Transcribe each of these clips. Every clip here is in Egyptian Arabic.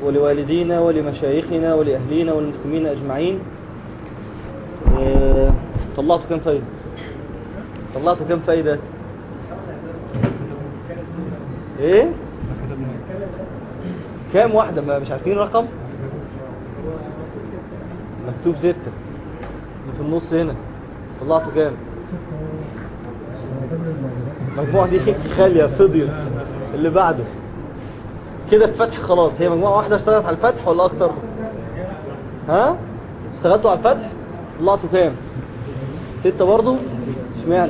ولوالدينا ولمشايخنا ولأهلينا والمسلمين أجمعين آه، طلعتوا كم فايدة طلعتوا كم فايدة ايه كام واحدة ما مش عارفين رقم مكتوب ستة اللي في النص هنا طلعتوا كام المجموعة دي خالية فضيت اللي بعده كده الفتح خلاص هي مجموعة واحدة اشتغلت على الفتح ولا اكتر ها اشتغلتوا على الفتح طلعتوا كام ستة برضو اشمعنى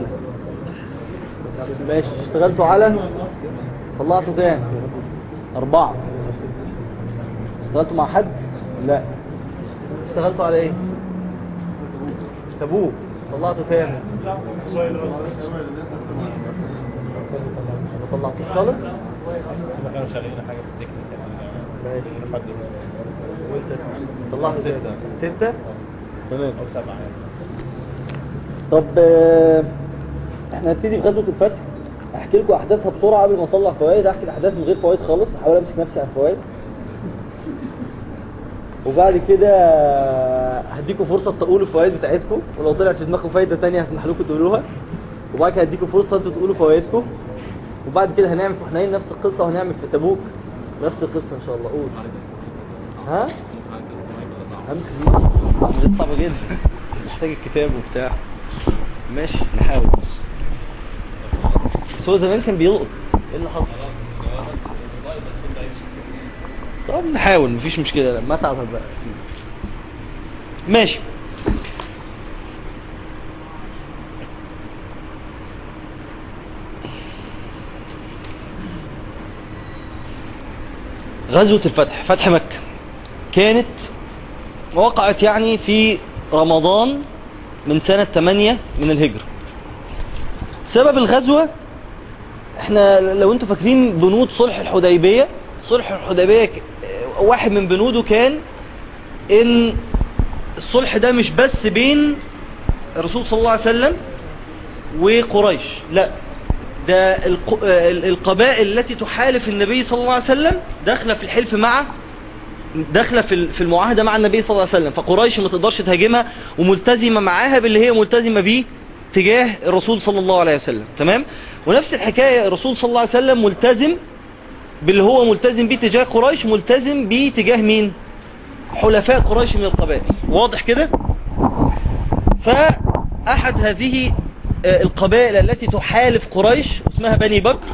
ماشي اشتغلتوا على طلعتوا كام اربعة اشتغلتوا مع حد لا اشتغلتوا على ايه تبوك طلعتوا كام ما طلعتوش خالص ما كانوا شغالين حاجة في التكنيك يعني ماشي حد وانت طلعت ستة. ستة تمام أو سبعة يعني طب آه، احنا هنبتدي بغزوة الفتح احكي لكم احداثها بسرعة قبل ما اطلع فوائد احكي الاحداث من غير فوائد خالص احاول امسك نفسي عن فوائد وبعد كده هديكم فرصة تقولوا الفوائد بتاعتكم ولو طلعت في دماغكم فايدة تانية هسمح لكم تقولوها وبعد كده هديكم فرصة انتوا تقولوا فوائدكم وبعد كده هنعمل في حنين نفس القصة وهنعمل في تبوك نفس القصة ان شاء الله قول ها همسك دي عملية صعبة جدا محتاج الكتاب وبتاع ماشي نحاول بس هو زمان كان بيلقط ايه اللي حصل طب نحاول مفيش مشكلة ما تعطل بقى ماشي غزوة الفتح فتح مكة كانت وقعت يعني في رمضان من سنة 8 من الهجرة سبب الغزوة احنا لو انتوا فاكرين بنود صلح الحديبية صلح الحديبية ك- واحد من بنوده كان ان الصلح ده مش بس بين الرسول صلى الله عليه وسلم وقريش لا ده الق- ال- القبائل التي تحالف النبي صلى الله عليه وسلم داخله في الحلف مع داخله في ال- في المعاهده مع النبي صلى الله عليه وسلم فقريش ما تقدرش تهاجمها وملتزمه معاها باللي هي ملتزمه بيه تجاه الرسول صلى الله عليه وسلم تمام ونفس الحكايه الرسول صلى الله عليه وسلم ملتزم باللي هو ملتزم بيه تجاه قريش ملتزم بيه تجاه مين حلفاء قريش من القبائل واضح كده فأحد هذه آه، القبائل التي تحالف قريش اسمها بني بكر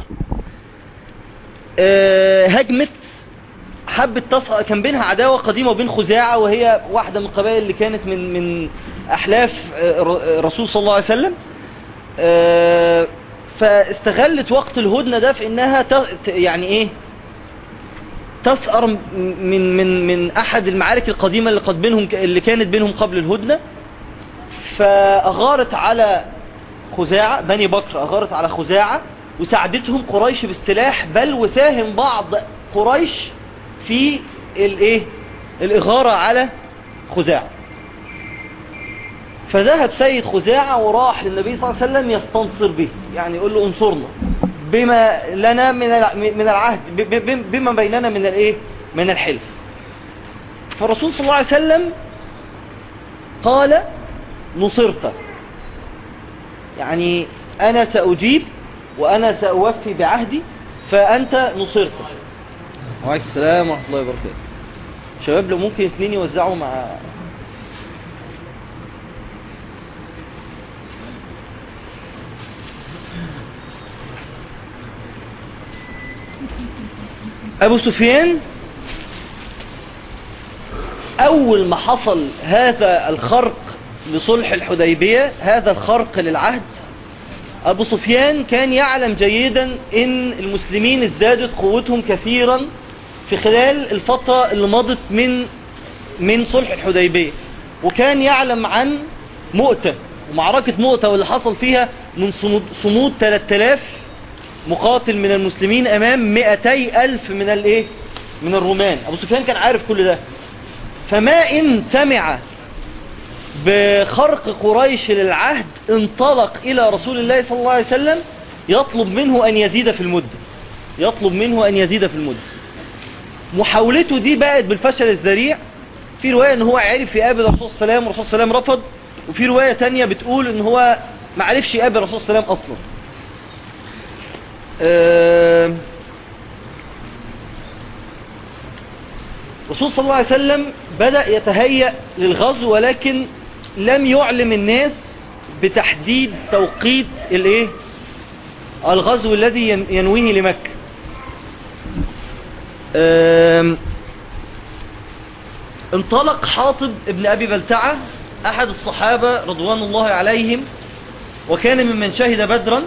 آه، هجمت حبت تص... كان بينها عداوة قديمة وبين خزاعة وهي واحدة من القبائل اللي كانت من من أحلاف آه، ر- الرسول صلى الله عليه وسلم آه، فاستغلت وقت الهدنة ده في انها ت... ت- يعني ايه تسأر م- من من من احد المعارك القديمة اللي قد بينهم اللي كانت بينهم قبل الهدنة فأغارت على خزاعة بني بكر أغارت على خزاعة وساعدتهم قريش بالسلاح بل وساهم بعض قريش في الايه الإغارة على خزاعة فذهب سيد خزاعة وراح للنبي صلى الله عليه وسلم يستنصر به يعني يقول له انصرنا بما لنا من الع- من العهد ب- ب- بما بيننا من الايه من الحلف فالرسول صلى الله عليه وسلم قال نصرت يعني انا ساجيب وانا ساوفي بعهدي فانت نصرت وعليكم السلام ورحمه الله وبركاته شباب لو ممكن اثنين يوزعوا مع ابو سفيان اول ما حصل هذا الخرق لصلح الحديبية هذا الخرق للعهد ابو سفيان كان يعلم جيدا ان المسلمين ازدادت قوتهم كثيرا في خلال الفترة اللي مضت من من صلح الحديبية وكان يعلم عن مؤتة ومعركة مؤتة واللي حصل فيها من صمود, صمود 3000 مقاتل من المسلمين امام 200 الف من الايه من الرومان ابو سفيان كان عارف كل ده فما ان سمع بخرق قريش للعهد انطلق الى رسول الله صلى الله عليه وسلم يطلب منه ان يزيد في المدة يطلب منه ان يزيد في المدة محاولته دي بقت بالفشل الذريع في رواية ان هو عرف يقابل الرسول صلى الله عليه وسلم والرسول صلى الله عليه وسلم رفض وفي رواية تانية بتقول ان هو ما عرفش يقابل الرسول صلى الله عليه وسلم اصلا آه، الرسول صلى الله عليه وسلم بدأ يتهيأ للغزو ولكن لم يعلم الناس بتحديد توقيت الايه الغزو الذي ين- ينويه لمكة آم، انطلق حاطب ابن أبي بلتعة أحد الصحابة رضوان الله عليهم وكان ممن شهد بدرا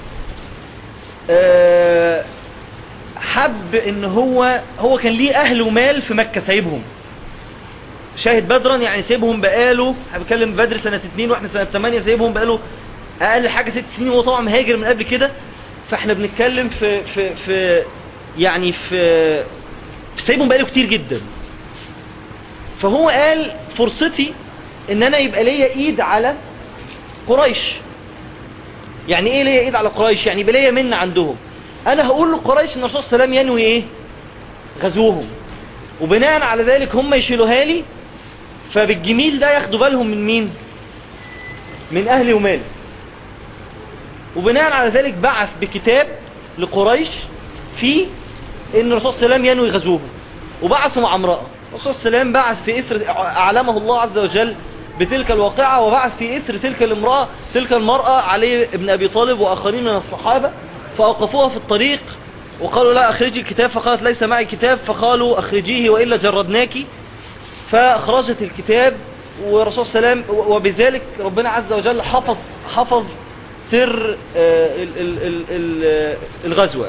آه، حب ان هو هو كان ليه اهل ومال في مكة سايبهم شاهد بدرا يعني سايبهم بقاله احنا بنتكلم بدر سنة 2 واحنا سنة 8 سايبهم بقاله اقل حاجة ست سنين وهو طبعا مهاجر من قبل كده فاحنا بنتكلم في في في يعني في, في سايبهم بقاله كتير جدا فهو قال فرصتي ان انا يبقى ليا ايد على قريش يعني ايه ليا ايد على قريش يعني يبقى ليا من عندهم انا هقول لقريش ان الرسول صلى الله عليه وسلم ينوي ايه غزوهم وبناء على ذلك هم يشيلوها لي فبالجميل ده ياخدوا بالهم من مين من اهلي ومالي وبناء على ذلك بعث بكتاب لقريش فيه ان الرسول صلى الله عليه وسلم ينوي غزوهم وبعثوا مع امرأة الرسول صلى الله عليه وسلم بعث في اثر اعلمه الله عز وجل بتلك الواقعة وبعث في اثر تلك الامرأة تلك المرأة علي بن ابي طالب واخرين من الصحابة فاوقفوها في الطريق وقالوا لا اخرجي الكتاب فقالت ليس معي كتاب فقالوا اخرجيه وإلا جردناك فاخرجت الكتاب والرسول صلى الله عليه وسلم وبذلك ربنا عز وجل حفظ حفظ سر آه، ال- ال- ال- ال- الغزوة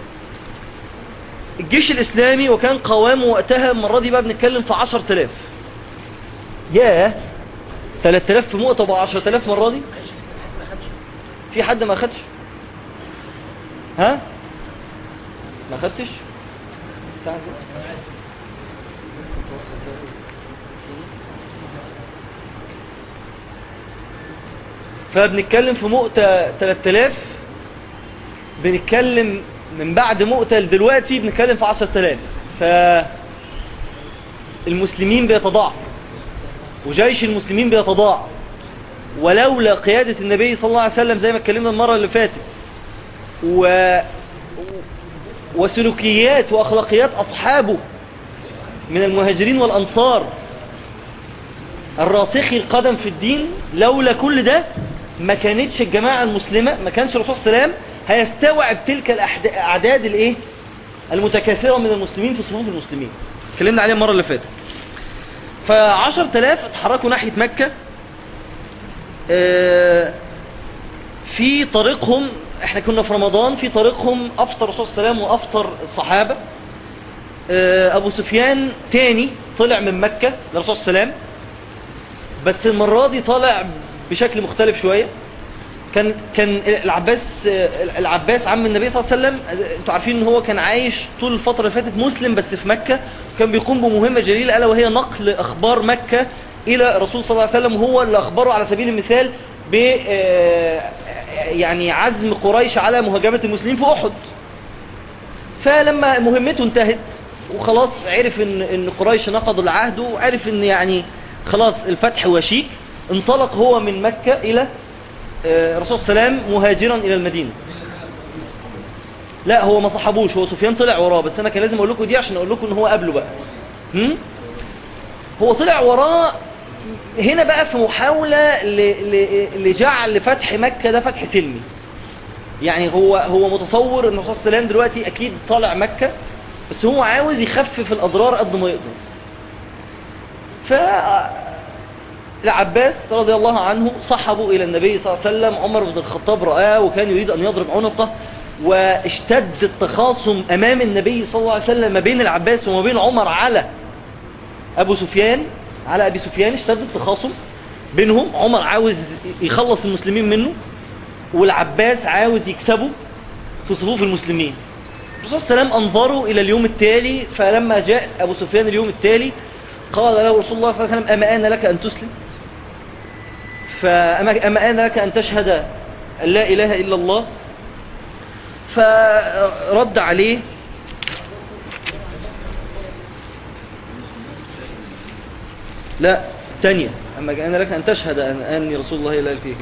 الجيش الإسلامي وكان قوامه وقتها المرة دي بقى بنتكلم في عشر تلاف ياه تلات تلاف في مؤتة بقى عشر تلاف مرة دي في حد ما أخدش ها ما أخدتش تعال كده. فبنتكلم في مؤتة 3000 بنتكلم من بعد مؤتة دلوقتي بنتكلم في 10000 ف المسلمين بيتضاعف وجيش المسلمين بيتضاعف ولولا قيادة النبي صلى الله عليه وسلم زي ما اتكلمنا المرة اللي فاتت و... وسلوكيات وأخلاقيات أصحابه من المهاجرين والأنصار الراسخي القدم في الدين لولا كل ده ما كانتش الجماعة المسلمة ما كانش الرسول صلى الله عليه وسلم هيستوعب تلك الأحد- الأعداد الايه المتكاثرة من المسلمين في صفوف المسلمين اتكلمنا عليها المرة اللي فاتت فعشر تلاف اتحركوا ناحية مكة آه، في طريقهم احنا كنا في رمضان في طريقهم افطر الرسول صلى الله عليه وسلم وافطر الصحابة آه، ابو سفيان تاني طلع من مكة للرسول صلى الله عليه وسلم بس المرة دي طالع بشكل مختلف شوية كان كان العباس العباس عم النبي صلى الله عليه وسلم انتوا عارفين ان هو كان عايش طول الفترة اللي فاتت مسلم بس في مكة وكان بيقوم بمهمة جليلة الا وهي نقل اخبار مكة الى الرسول صلى الله عليه وسلم وهو اللي اخبره على سبيل المثال ب يعني عزم قريش على مهاجمة المسلمين في احد فلما مهمته انتهت وخلاص عرف ان ان قريش نقضوا العهد وعرف ان يعني خلاص الفتح وشيك انطلق هو من مكة الى آه، الرسول صلى الله عليه وسلم مهاجرا الى المدينة لا هو ما صحبوش هو سفيان طلع وراه بس انا كان لازم اقول لكم دي عشان اقول لكم ان هو قبله بقى هم؟ هو طلع وراه هنا بقى في محاولة ل- ل- لجعل فتح مكة ده فتح سلمي يعني هو هو متصور ان الرسول صلى الله عليه وسلم دلوقتي اكيد طالع مكة بس هو عاوز يخفف الاضرار قد ما يقدر ف العباس رضي الله عنه صحبوا إلى النبي صلى الله عليه وسلم عمر بن الخطاب رآه وكان يريد أن يضرب عنقه واشتد التخاصم أمام النبي صلى الله عليه وسلم ما بين العباس وما بين عمر على أبو سفيان على أبي سفيان اشتد التخاصم بينهم عمر عاوز يخلص المسلمين منه والعباس عاوز يكسبه في صفوف المسلمين الرسول صلى الله عليه وسلم أنظره إلى اليوم التالي فلما جاء أبو سفيان اليوم التالي قال له رسول الله صلى الله عليه وسلم أما آن لك أن تسلم فأما أما آن لك أن تشهد أن لا إله إلا الله فرد عليه لا تانية أما كان لك أن تشهد أن أني رسول الله إلا فيه كده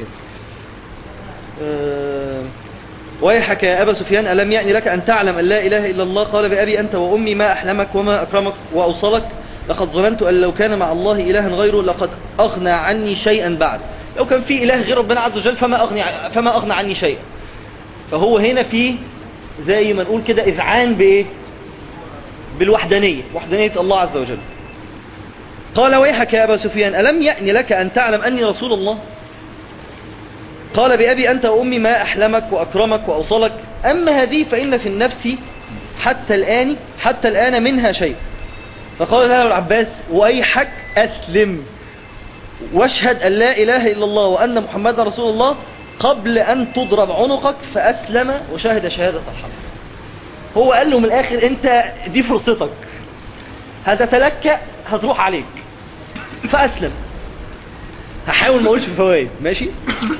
أه ويحك يا أبا سفيان ألم يأني لك أن تعلم أن لا إله إلا الله قال بأبي أنت وأمي ما أحلمك وما أكرمك وأوصلك لقد ظننت أن لو كان مع الله إلها غيره لقد أغنى عني شيئا بعد لو كان في إله غير ربنا عز وجل فما أغني, فما أغنى عني شيئا فهو هنا في زي ما نقول كده إذعان بإيه بالوحدانية وحدانية الله عز وجل قال ويحك يا أبا سفيان ألم يأني لك أن تعلم أني رسول الله قال بأبي أنت وأمي ما أحلمك وأكرمك وأوصلك أما هذه فإن في النفس حتى الآن حتى الآن منها شيء فقال له العباس وأيحك أسلم واشهد أن لا إله إلا الله وأن محمد رسول الله قبل أن تضرب عنقك فأسلم وشهد شهادة الحق هو قال له من الآخر أنت دي فرصتك هتتلكأ هتروح عليك فأسلم هحاول ما اقولش الفوائد ماشي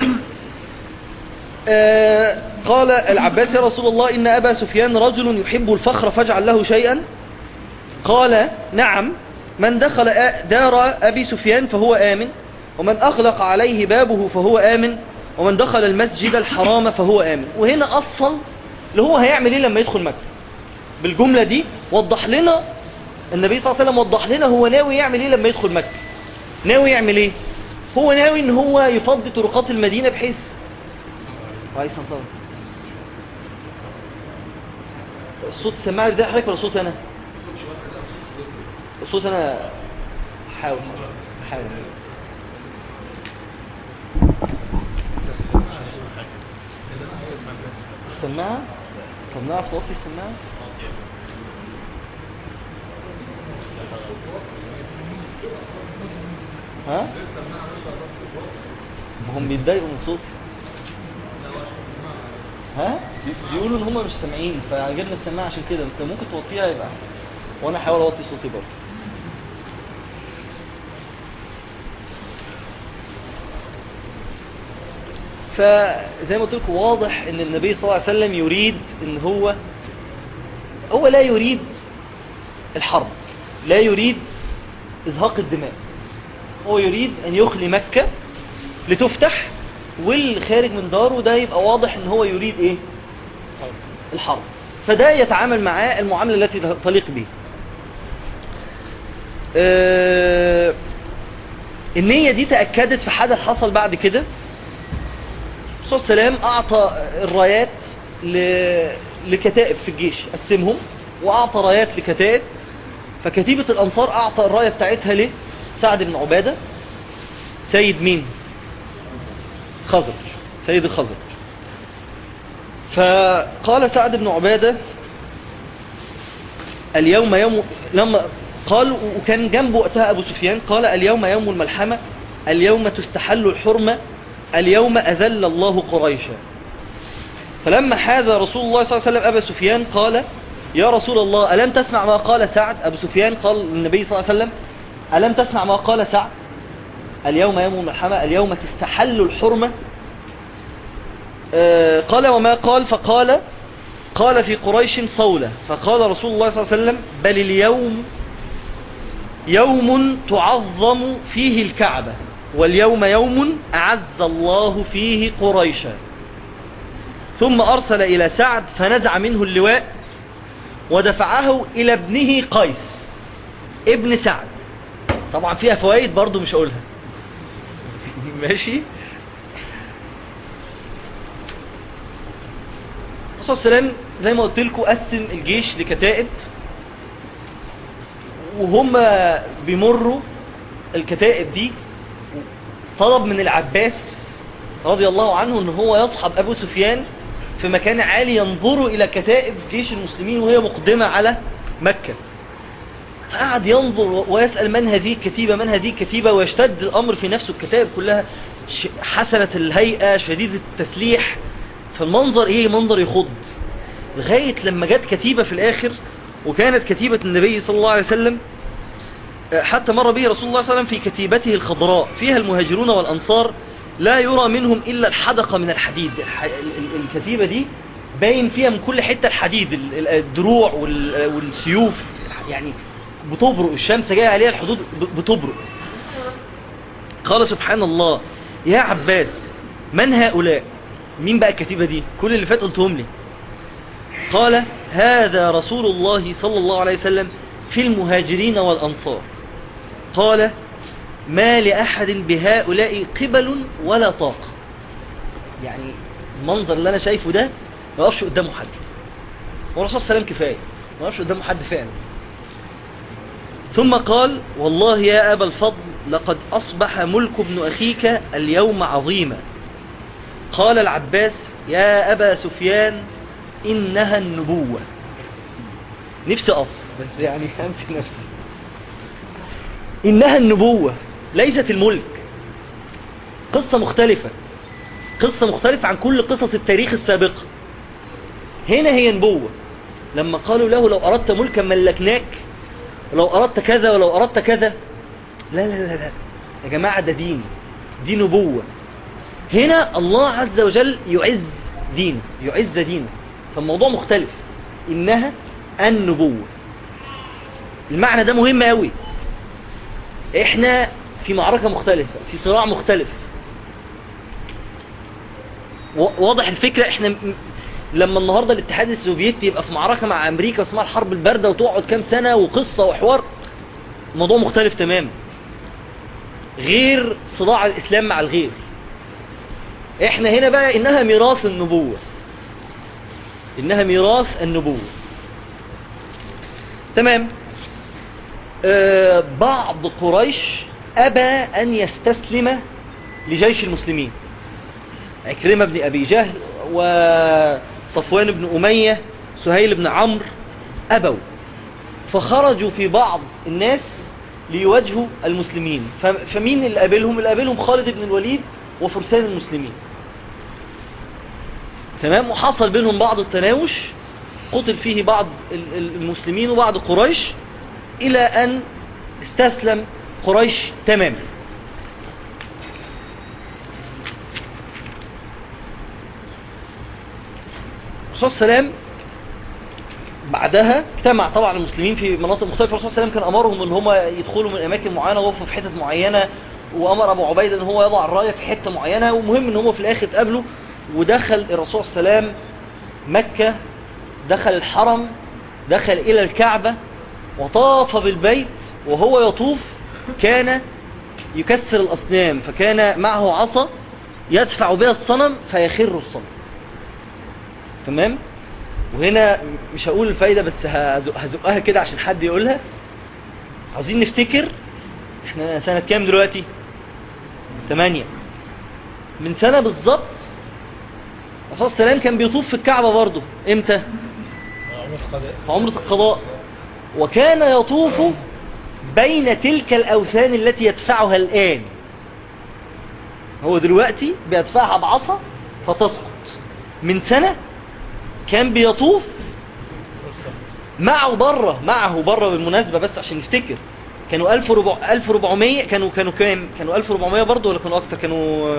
آه قال العباس يا رسول الله إن أبا سفيان رجل يحب الفخر فاجعل له شيئا قال نعم من دخل دار أبي سفيان فهو آمن ومن أغلق عليه بابه فهو آمن ومن دخل المسجد الحرام فهو آمن وهنا أصل اللي هو هيعمل إيه لما يدخل مكة بالجملة دي وضح لنا النبي صلى الله عليه وسلم وضح لنا هو ناوي يعمل إيه لما يدخل مكة ناوي يعمل إيه هو ناوي إن هو يفضي طرقات المدينة بحيث وعليه الصلاة والسلام الصوت سماعي ده حضرتك ولا صوت أنا الصوت أنا حاول حاول السماعة طب نعرف نوطي السماعة ها هم بيتضايقوا من صوتي ها بيقولوا ان هم مش سامعين فجبنا السماعه عشان كده بس لو ممكن توطيها يبقى وانا احاول اوطي صوتي برضه فزي ما قلت لكم واضح ان النبي صلى الله عليه وسلم يريد ان هو هو لا يريد الحرب لا يريد ازهاق الدماء هو يريد ان يخلي مكة لتفتح والخارج من داره ده يبقى واضح ان هو يريد ايه الحرب فده يتعامل معاه المعاملة التي تليق به آه النية دي تأكدت في حدث حصل بعد كده الرسول صلى الله عليه وسلم أعطى الرايات ل... لكتائب في الجيش قسمهم وأعطى رايات لكتائب فكتيبة الأنصار أعطى الراية بتاعتها لسعد بن عبادة سيد مين خزر سيد الخزر فقال سعد بن عبادة اليوم يوم لما قال وكان جنبه وقتها أبو سفيان قال اليوم يوم الملحمة اليوم تستحل الحرمة اليوم أذل الله قريشا فلما حاذ رسول الله صلى الله عليه وسلم أبا سفيان قال يا رسول الله ألم تسمع ما قال سعد أبو سفيان قال للنبي صلى الله عليه وسلم ألم تسمع ما قال سعد اليوم يوم الملحمة اليوم تستحل الحرمة آه قال وما قال فقال قال في قريش صولة فقال رسول الله صلى الله عليه وسلم بل اليوم يوم تعظم فيه الكعبة واليوم يوم أعز الله فيه قريشا ثم أرسل إلى سعد فنزع منه اللواء ودفعه إلى ابنه قيس ابن سعد طبعا فيها فوائد برضو مش أقولها ماشي الرسول صلى الله عليه وسلم زي ما قلت لكم قسم الجيش لكتائب وهم بيمروا الكتائب دي طلب من العباس رضي الله عنه ان هو يصحب ابو سفيان في مكان عالي ينظروا الى كتائب جيش المسلمين وهي مقدمة على مكة فقعد ينظر ويسأل من هذه الكتيبة من هذه الكتيبة ويشتد الامر في نفسه الكتائب كلها حسنة الهيئة شديدة التسليح فالمنظر ايه منظر يخض لغاية لما جت كتيبة في الاخر وكانت كتيبة النبي صلى الله عليه وسلم حتى مر به رسول الله صلى الله عليه وسلم في كتيبته الخضراء فيها المهاجرون والأنصار لا يرى منهم إلا الحدقة من الحديد الكتيبة دي باين فيها من كل حتة الحديد الدروع والسيوف يعني بتبرق الشمس جاية عليها الحدود بتبرق قال سبحان الله يا عباس من هؤلاء مين بقى الكتيبة دي كل اللي فات قلتهم لي قال هذا رسول الله صلى الله عليه وسلم في المهاجرين والأنصار قال ما لأحد بهؤلاء قبل ولا طاقة يعني المنظر اللي أنا شايفه ده ما يقفش قدامه حد والرسول صلى الله عليه وسلم كفاية ما يقفش قدامه حد فعلا ثم قال والله يا أبا الفضل لقد أصبح ملك ابن أخيك اليوم عظيما قال العباس يا أبا سفيان إنها النبوة نفسي أقف بس يعني أمسك نفسي إنها النبوة ليست الملك قصة مختلفة قصة مختلفة عن كل قصص التاريخ السابقة هنا هي نبوة لما قالوا له لو أردت ملكا ملكناك لو أردت كذا ولو أردت كذا لا لا لا لا يا جماعة ده دين دي نبوة هنا الله عز وجل يعز دينه يعز دينه فالموضوع مختلف إنها النبوة المعنى ده مهم قوي احنا في معركة مختلفة في صراع مختلف واضح الفكرة احنا م- لما النهاردة الاتحاد السوفيتي يبقى في معركة مع امريكا اسمها الحرب الباردة وتقعد كام سنة وقصة وحوار الموضوع مختلف تماما غير صراع الاسلام مع الغير احنا هنا بقى انها ميراث النبوة انها ميراث النبوة تمام آه بعض قريش ابى ان يستسلم لجيش المسلمين عكرمة بن ابي جهل وصفوان بن امية سهيل بن عمرو ابوا فخرجوا في بعض الناس ليواجهوا المسلمين ف- فمين اللي قابلهم اللي قابلهم خالد بن الوليد وفرسان المسلمين تمام وحصل بينهم بعض التناوش قتل فيه بعض ال- ال- المسلمين وبعض قريش إلى أن استسلم قريش تماما الرسول صلى الله عليه وسلم بعدها اجتمع طبعا المسلمين في مناطق مختلفة الرسول صلى الله عليه وسلم كان أمرهم ان هم يدخلوا من أماكن معينة ويقفوا في حتت معينة وأمر أبو عبيدة ان هو يضع الراية في حتة معينة ومهم ان هم في الآخر اتقابلوا ودخل الرسول صلى الله عليه وسلم مكة دخل الحرم دخل إلى الكعبة وطاف بالبيت وهو يطوف كان يكسر الأصنام فكان معه عصا يدفع بها الصنم فيخر الصنم تمام وهنا مش هقول الفايدة بس هزق- هزقها كده عشان حد يقولها عاوزين نفتكر احنا سنة كام دلوقتي تمانية من سنة بالظبط الرسول صلى الله عليه وسلم كان بيطوف في الكعبة برضه امتى عمر قضاء في عمرة القضاء وكان يطوف بين تلك الأوثان التي يدفعها الآن هو دلوقتي بيدفعها بعصا فتسقط من سنة كان بيطوف معه بره معه بره بالمناسبة بس عشان نفتكر كانوا 1400 1400 كانوا كانوا كام كانوا 1400 برضه ولا كانوا اكتر كانوا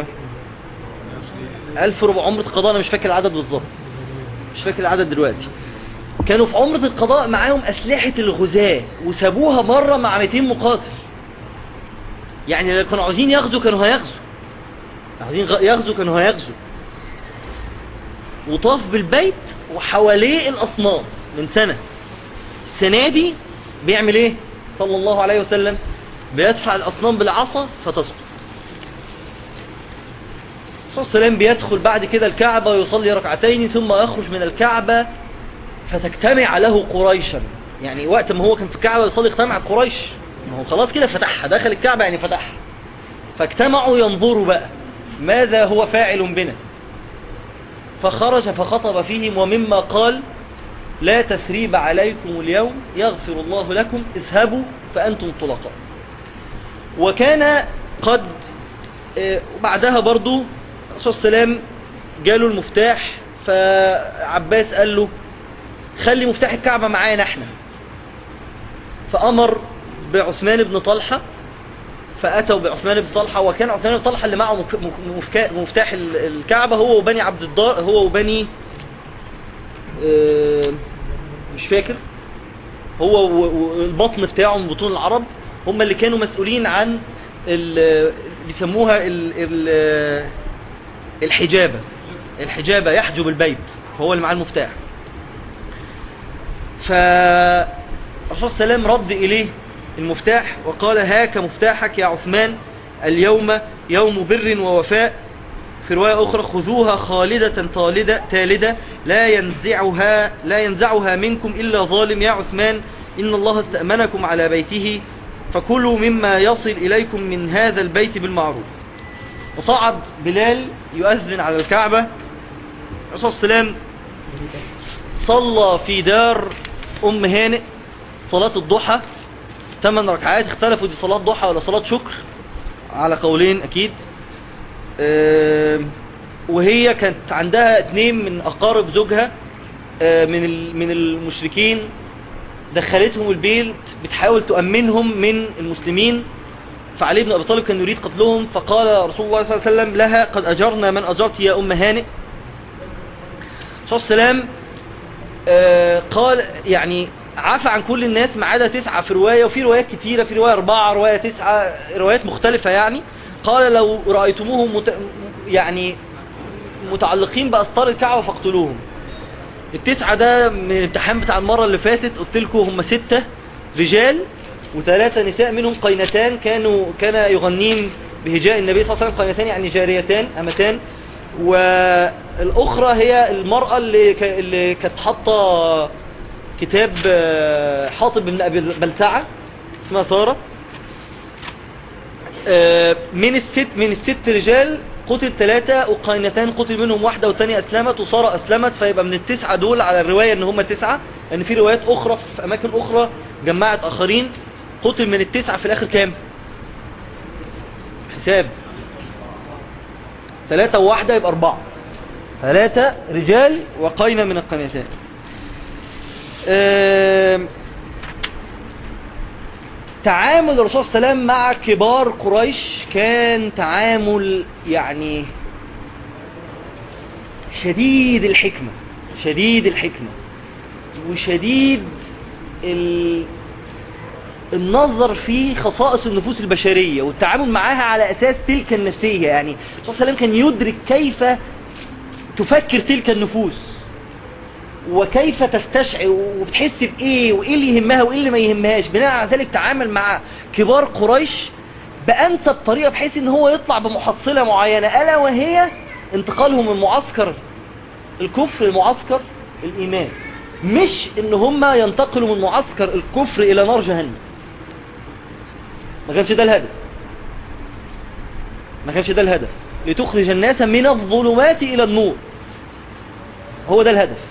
1400 عمرة القضاء انا مش فاكر العدد بالظبط مش فاكر العدد دلوقتي كانوا في عمرة القضاء معاهم أسلحة الغزاة وسابوها مرة مع 200 مقاتل يعني لو كانوا عاوزين يغزوا كانوا هيغزوا عاوزين غ- يغزوا كانوا هيغزوا وطاف بالبيت وحواليه الأصنام من سنة السنة دي بيعمل ايه صلى الله عليه وسلم بيدفع الأصنام بالعصا فتسقط الرسول صلى الله عليه وسلم بيدخل بعد كده الكعبة ويصلي ركعتين ثم يخرج من الكعبة فتجتمع له قريشا يعني وقت ما هو كان في الكعبة يصلي اجتمعت قريش ما هو خلاص كده فتحها دخل الكعبة يعني فتحها فاجتمعوا ينظروا بقى ماذا هو فاعل بنا فخرج فخطب فيهم ومما قال لا تثريب عليكم اليوم يغفر الله لكم اذهبوا فأنتم طلقاء وكان قد آه، بعدها برضو الرسول صلى الله عليه وسلم جاله المفتاح فعباس قال له خلي مفتاح الكعبة معانا احنا فأمر بعثمان بن طلحة فأتوا بعثمان بن طلحة وكان عثمان بن طلحة اللي معه مك- مك- مفكا- مفتاح ال- الكعبة هو وبني عبد الدار هو وبني آه، مش فاكر هو و- والبطن بتاعه من بطون العرب هم اللي كانوا مسؤولين عن ال- بيسموها ال ال الحجابة الحجابة يحجب البيت فهو اللي معاه المفتاح فالرسول صلى الله عليه وسلم رد إليه المفتاح وقال هاك مفتاحك يا عثمان اليوم يوم بر ووفاء في رواية أخرى خذوها خالدة طالدة تالدة لا ينزعها لا ينزعها منكم إلا ظالم يا عثمان إن الله استأمنكم على بيته فكلوا مما يصل إليكم من هذا البيت بالمعروف وصعد بلال يؤذن على الكعبة الرسول صلى الله عليه وسلم صلى في دار أم هانئ صلاة الضحى ثمان ركعات اختلفوا دي صلاة ضحى ولا صلاة شكر على قولين أكيد آم، وهي كانت عندها اتنين من أقارب زوجها آه، من ال- من المشركين دخلتهم البيت بتحاول تؤمنهم من المسلمين فعلي بن أبي طالب كان يريد قتلهم فقال رسول الله صلى الله عليه وسلم لها قد أجرنا من أجرت يا أم هانئ صلى الله عليه وسلم آه، قال يعني عفى عن كل الناس ما عدا تسعة في رواية وفي روايات كتيرة في رواية أربعة رواية تسعة روايات مختلفة يعني قال لو رأيتموهم مت... يعني متعلقين بأسطار الكعبة فاقتلوهم التسعة ده من الامتحان بتاع المرة اللي فاتت قلت لكم هم ستة رجال وثلاثة نساء منهم قينتان كانوا كان يغنين بهجاء النبي صلى الله عليه وسلم قينتان يعني جاريتان أمتان والأخرى هي المرأة اللي, ك... اللي كانت حاطة كتاب آه، حاطب بن أبي بلتعة اسمها سارة آه، من الست من الست رجال قتل ثلاثة وقينتان قتل منهم واحدة والتانية أسلمت وسارة أسلمت فيبقى من التسعة دول على الرواية إن هم تسعة لأن في روايات أخرى في أماكن أخرى جمعت آخرين قتل من التسعة في الآخر كام؟ حساب ثلاثة وواحدة يبقى أربعة ثلاثة رجال وقينة من القينتان آم، تعامل الرسول صلى الله عليه وسلم مع كبار قريش كان تعامل يعني شديد الحكمة شديد الحكمة وشديد ال... النظر في خصائص النفوس البشرية والتعامل معاها على أساس تلك النفسية يعني الرسول صلى الله عليه وسلم كان يدرك كيف تفكر تلك النفوس وكيف تستشعر وبتحس بإيه وإيه اللي يهمها وإيه اللي ما يهمهاش بناء على ذلك تعامل مع كبار قريش بأنسب طريقة بحيث ان هو يطلع بمحصلة معينة ألا وهي انتقالهم من معسكر الكفر لمعسكر الإيمان مش ان هم ينتقلوا من معسكر الكفر إلى نار جهنم ما كانش ده الهدف ما كانش ده الهدف لتخرج الناس من الظلمات إلى النور هو ده الهدف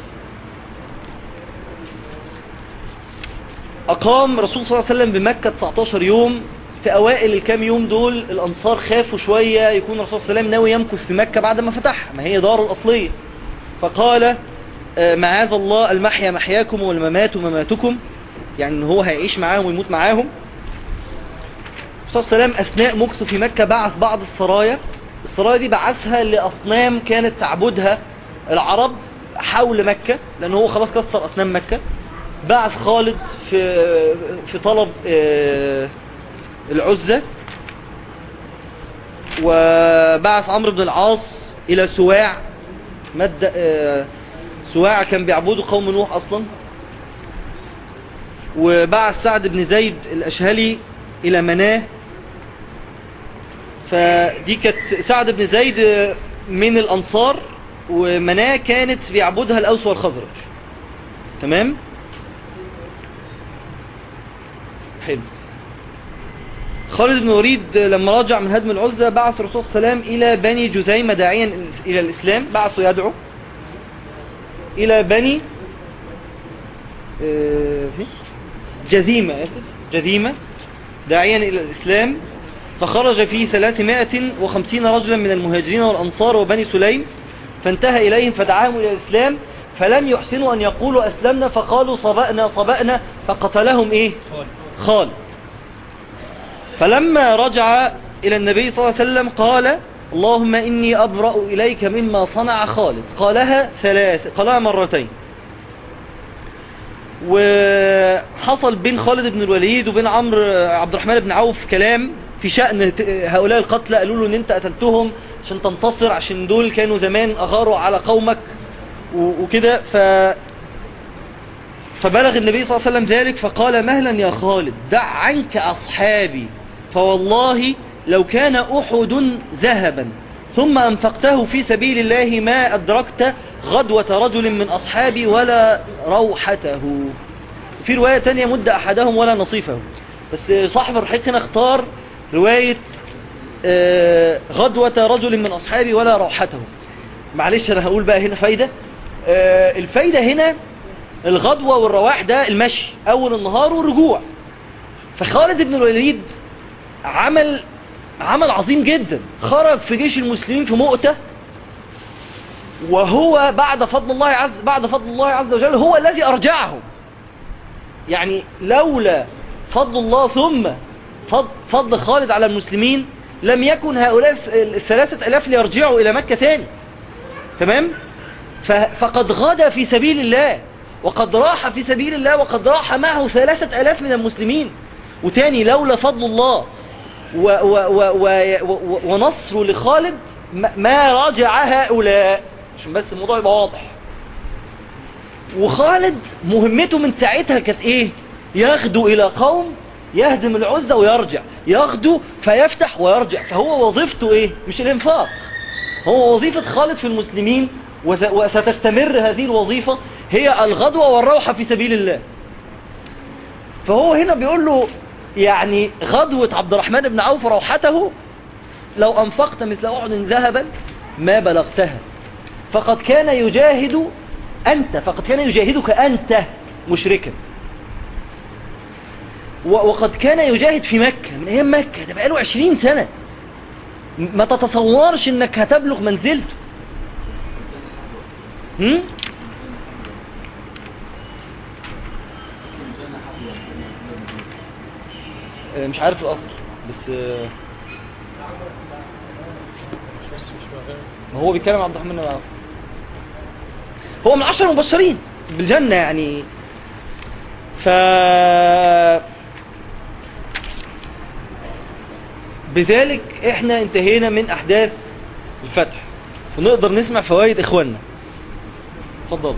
أقام رسول صلى الله عليه وسلم بمكة 19 يوم في أوائل الكام يوم دول الأنصار خافوا شوية يكون الرسول صلى الله عليه وسلم ناوي يمكث في مكة بعد ما فتحها ما هي داره الأصلية فقال آه، معاذ الله المحيا محياكم والممات مماتكم يعني ان هو هيعيش معاهم ويموت معاهم الرسول صلى الله عليه وسلم أثناء مكثه في مكة بعث بعض السرايا السرايا دي بعثها لأصنام كانت تعبدها العرب حول مكة لأن هو خلاص كسر أصنام مكة بعث خالد في في طلب آه، العزة وبعث عمرو بن العاص إلى سواع مد آه، سواع كان بيعبدوا قوم نوح أصلا وبعث سعد بن زيد الأشهلي إلى مناه فدي كانت سعد بن زيد آه، من الأنصار ومناه كانت بيعبدها الأوس والخزرج تمام حلو خالد بن وليد لما رجع من هدم العزة بعث الرسول صلى الله عليه وسلم إلى بني جزيمة داعيا إلى الإسلام بعثه يدعو إلى بني آه، في؟ جزيمة آسف جزيمة داعيا إلى الإسلام فخرج فيه 350 رجلا من المهاجرين والأنصار وبني سليم فانتهى إليهم فدعاهم إلى الإسلام فلم يحسنوا أن يقولوا أسلمنا فقالوا صبأنا صبأنا فقتلهم إيه خالد فلما رجع إلى النبي صلى الله عليه وسلم قال اللهم إني أبرأ إليك مما صنع خالد قالها ثلاث قالها مرتين وحصل بين خالد بن الوليد وبين عمرو عبد الرحمن بن عوف كلام في شأن ت- هؤلاء القتلى قالوا له ان انت قتلتهم عشان تنتصر عشان دول كانوا زمان اغاروا على قومك و- وكده ف فبلغ النبي صلى الله عليه وسلم ذلك فقال مهلا يا خالد دع عنك أصحابي فوالله لو كان أحد ذهبا ثم أنفقته في سبيل الله ما أدركت غدوة رجل من أصحابي ولا روحته في رواية تانية مد أحدهم ولا نصيفه بس صاحب الرحيق هنا اختار رواية آه، غدوة رجل من أصحابي ولا روحته معلش أنا هقول بقى هنا فايدة آه، الفايدة هنا الغدوة والرواح ده المشي أول النهار والرجوع فخالد بن الوليد عمل عمل عظيم جدا خرج في جيش المسلمين في مؤتة وهو بعد فضل الله عز بعد فضل الله عز وجل هو الذي أرجعهم يعني لولا فضل الله ثم فضل, فضل خالد على المسلمين لم يكن هؤلاء الثلاثة ألاف ليرجعوا إلى مكة تاني تمام ف- فقد غدا في سبيل الله وقد راح في سبيل الله وقد راح معه ثلاثة ألاف من المسلمين وتاني لولا فضل الله و و و و و ونصر لخالد ما- ما رجع هؤلاء عشان بس الموضوع يبقى واضح وخالد مهمته من ساعتها كانت ايه يغدو الى قوم يهدم العزة ويرجع يغدو فيفتح ويرجع فهو وظيفته ايه مش الانفاق هو وظيفة خالد في المسلمين وس- وستستمر هذه الوظيفة هي الغدوة والروحة في سبيل الله فهو هنا بيقول له يعني غدوة عبد الرحمن بن عوف روحته لو أنفقت مثل أحد ذهبا ما بلغتها فقد كان يجاهد أنت فقد كان يجاهدك أنت مشركا و- وقد كان يجاهد في مكة من أيام مكة ده بقاله عشرين سنة م- ما تتصورش انك هتبلغ منزلته هم؟ آه، مش عارف الأصل بس آه، ما هو بيتكلم عن عبد الرحمن بن عوف هو من عشر المبشرين بالجنة يعني ف بذلك احنا انتهينا من احداث الفتح ونقدر نسمع فوائد اخواننا اتفضل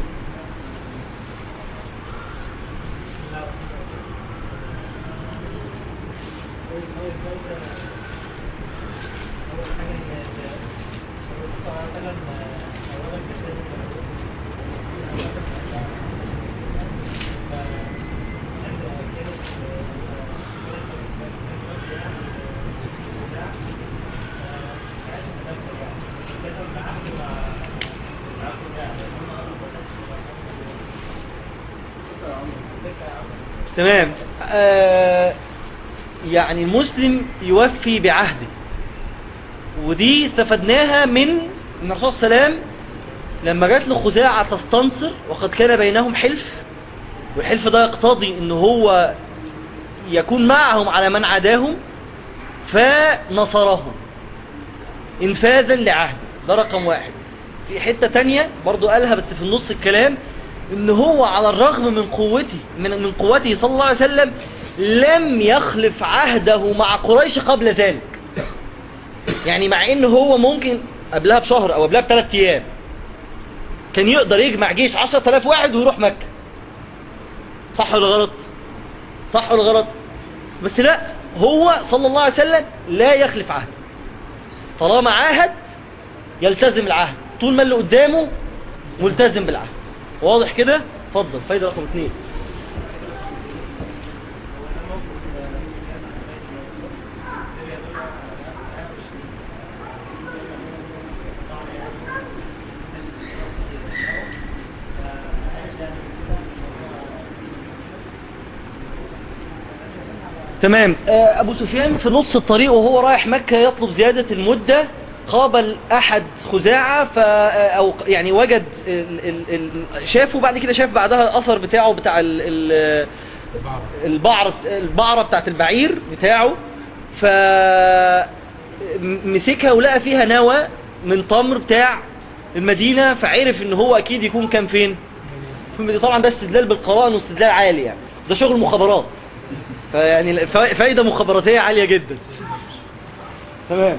تمام آه يعني المسلم يوفي بعهده ودي استفدناها من ان الرسول صلى الله عليه وسلم لما جات له خزاعة تستنصر وقد كان بينهم حلف والحلف ده يقتضي ان هو يكون معهم على من عداهم فنصرهم انفاذا لعهده ده رقم واحد في حتة تانية برضو قالها بس في النص الكلام ان هو على الرغم من قوته من, من قوته صلى الله عليه وسلم لم يخلف عهده مع قريش قبل ذلك يعني مع ان هو ممكن قبلها بشهر او قبلها بثلاث ايام كان يقدر يجمع جيش عشرة آلاف واحد ويروح مكة صح ولا غلط صح ولا غلط بس لا هو صلى الله عليه وسلم لا يخلف عهد طالما عاهد يلتزم العهد طول ما اللي قدامه ملتزم بالعهد واضح كده اتفضل فايدة رقم اثنين تمام آه، ابو سفيان في نص الطريق وهو رايح مكة يطلب زيادة المدة قابل احد خزاعة ف او يعني وجد ال... ال... ال... شافه بعد كده شاف بعدها الاثر بتاعه بتاع ال... ال... البعر البعرة بتاعت البعير بتاعه ف م- مسكها ولقى فيها نوى من تمر بتاع المدينة فعرف ان هو اكيد يكون كان فين في المدينة. طبعا ده استدلال بالقرآن واستدلال عالي يعني ده شغل مخابرات فيعني الف- فايدة مخابراتية عالية جدا تمام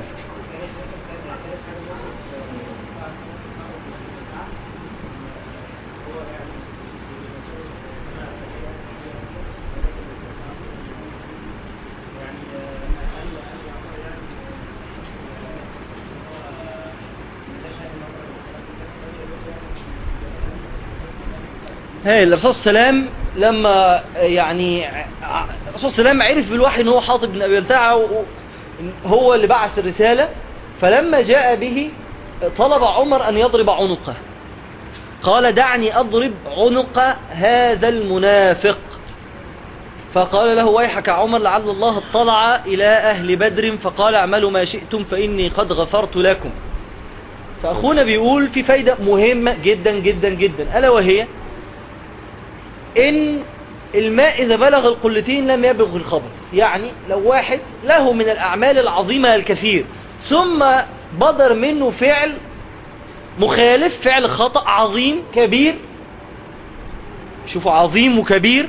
هاي الرسول صلى الله عليه وسلم لما يعني ع- الرسول صلى الله عليه وسلم عرف بالوحي ان هو حاطب بن ابي بلتعه و- هو اللي بعث الرسالة فلما جاء به طلب عمر ان يضرب عنقه قال دعني اضرب عنق هذا المنافق فقال له ويحك يا عمر لعل الله اطلع الى اهل بدر فقال اعملوا ما شئتم فاني قد غفرت لكم فاخونا بيقول في فايدة مهمة جدا جدا جدا الا وهي ان الماء اذا بلغ القلتين لم يبلغ الخبث يعني لو واحد له من الاعمال العظيمة الكثير ثم بدر منه فعل مخالف فعل خطأ عظيم كبير شوفوا عظيم وكبير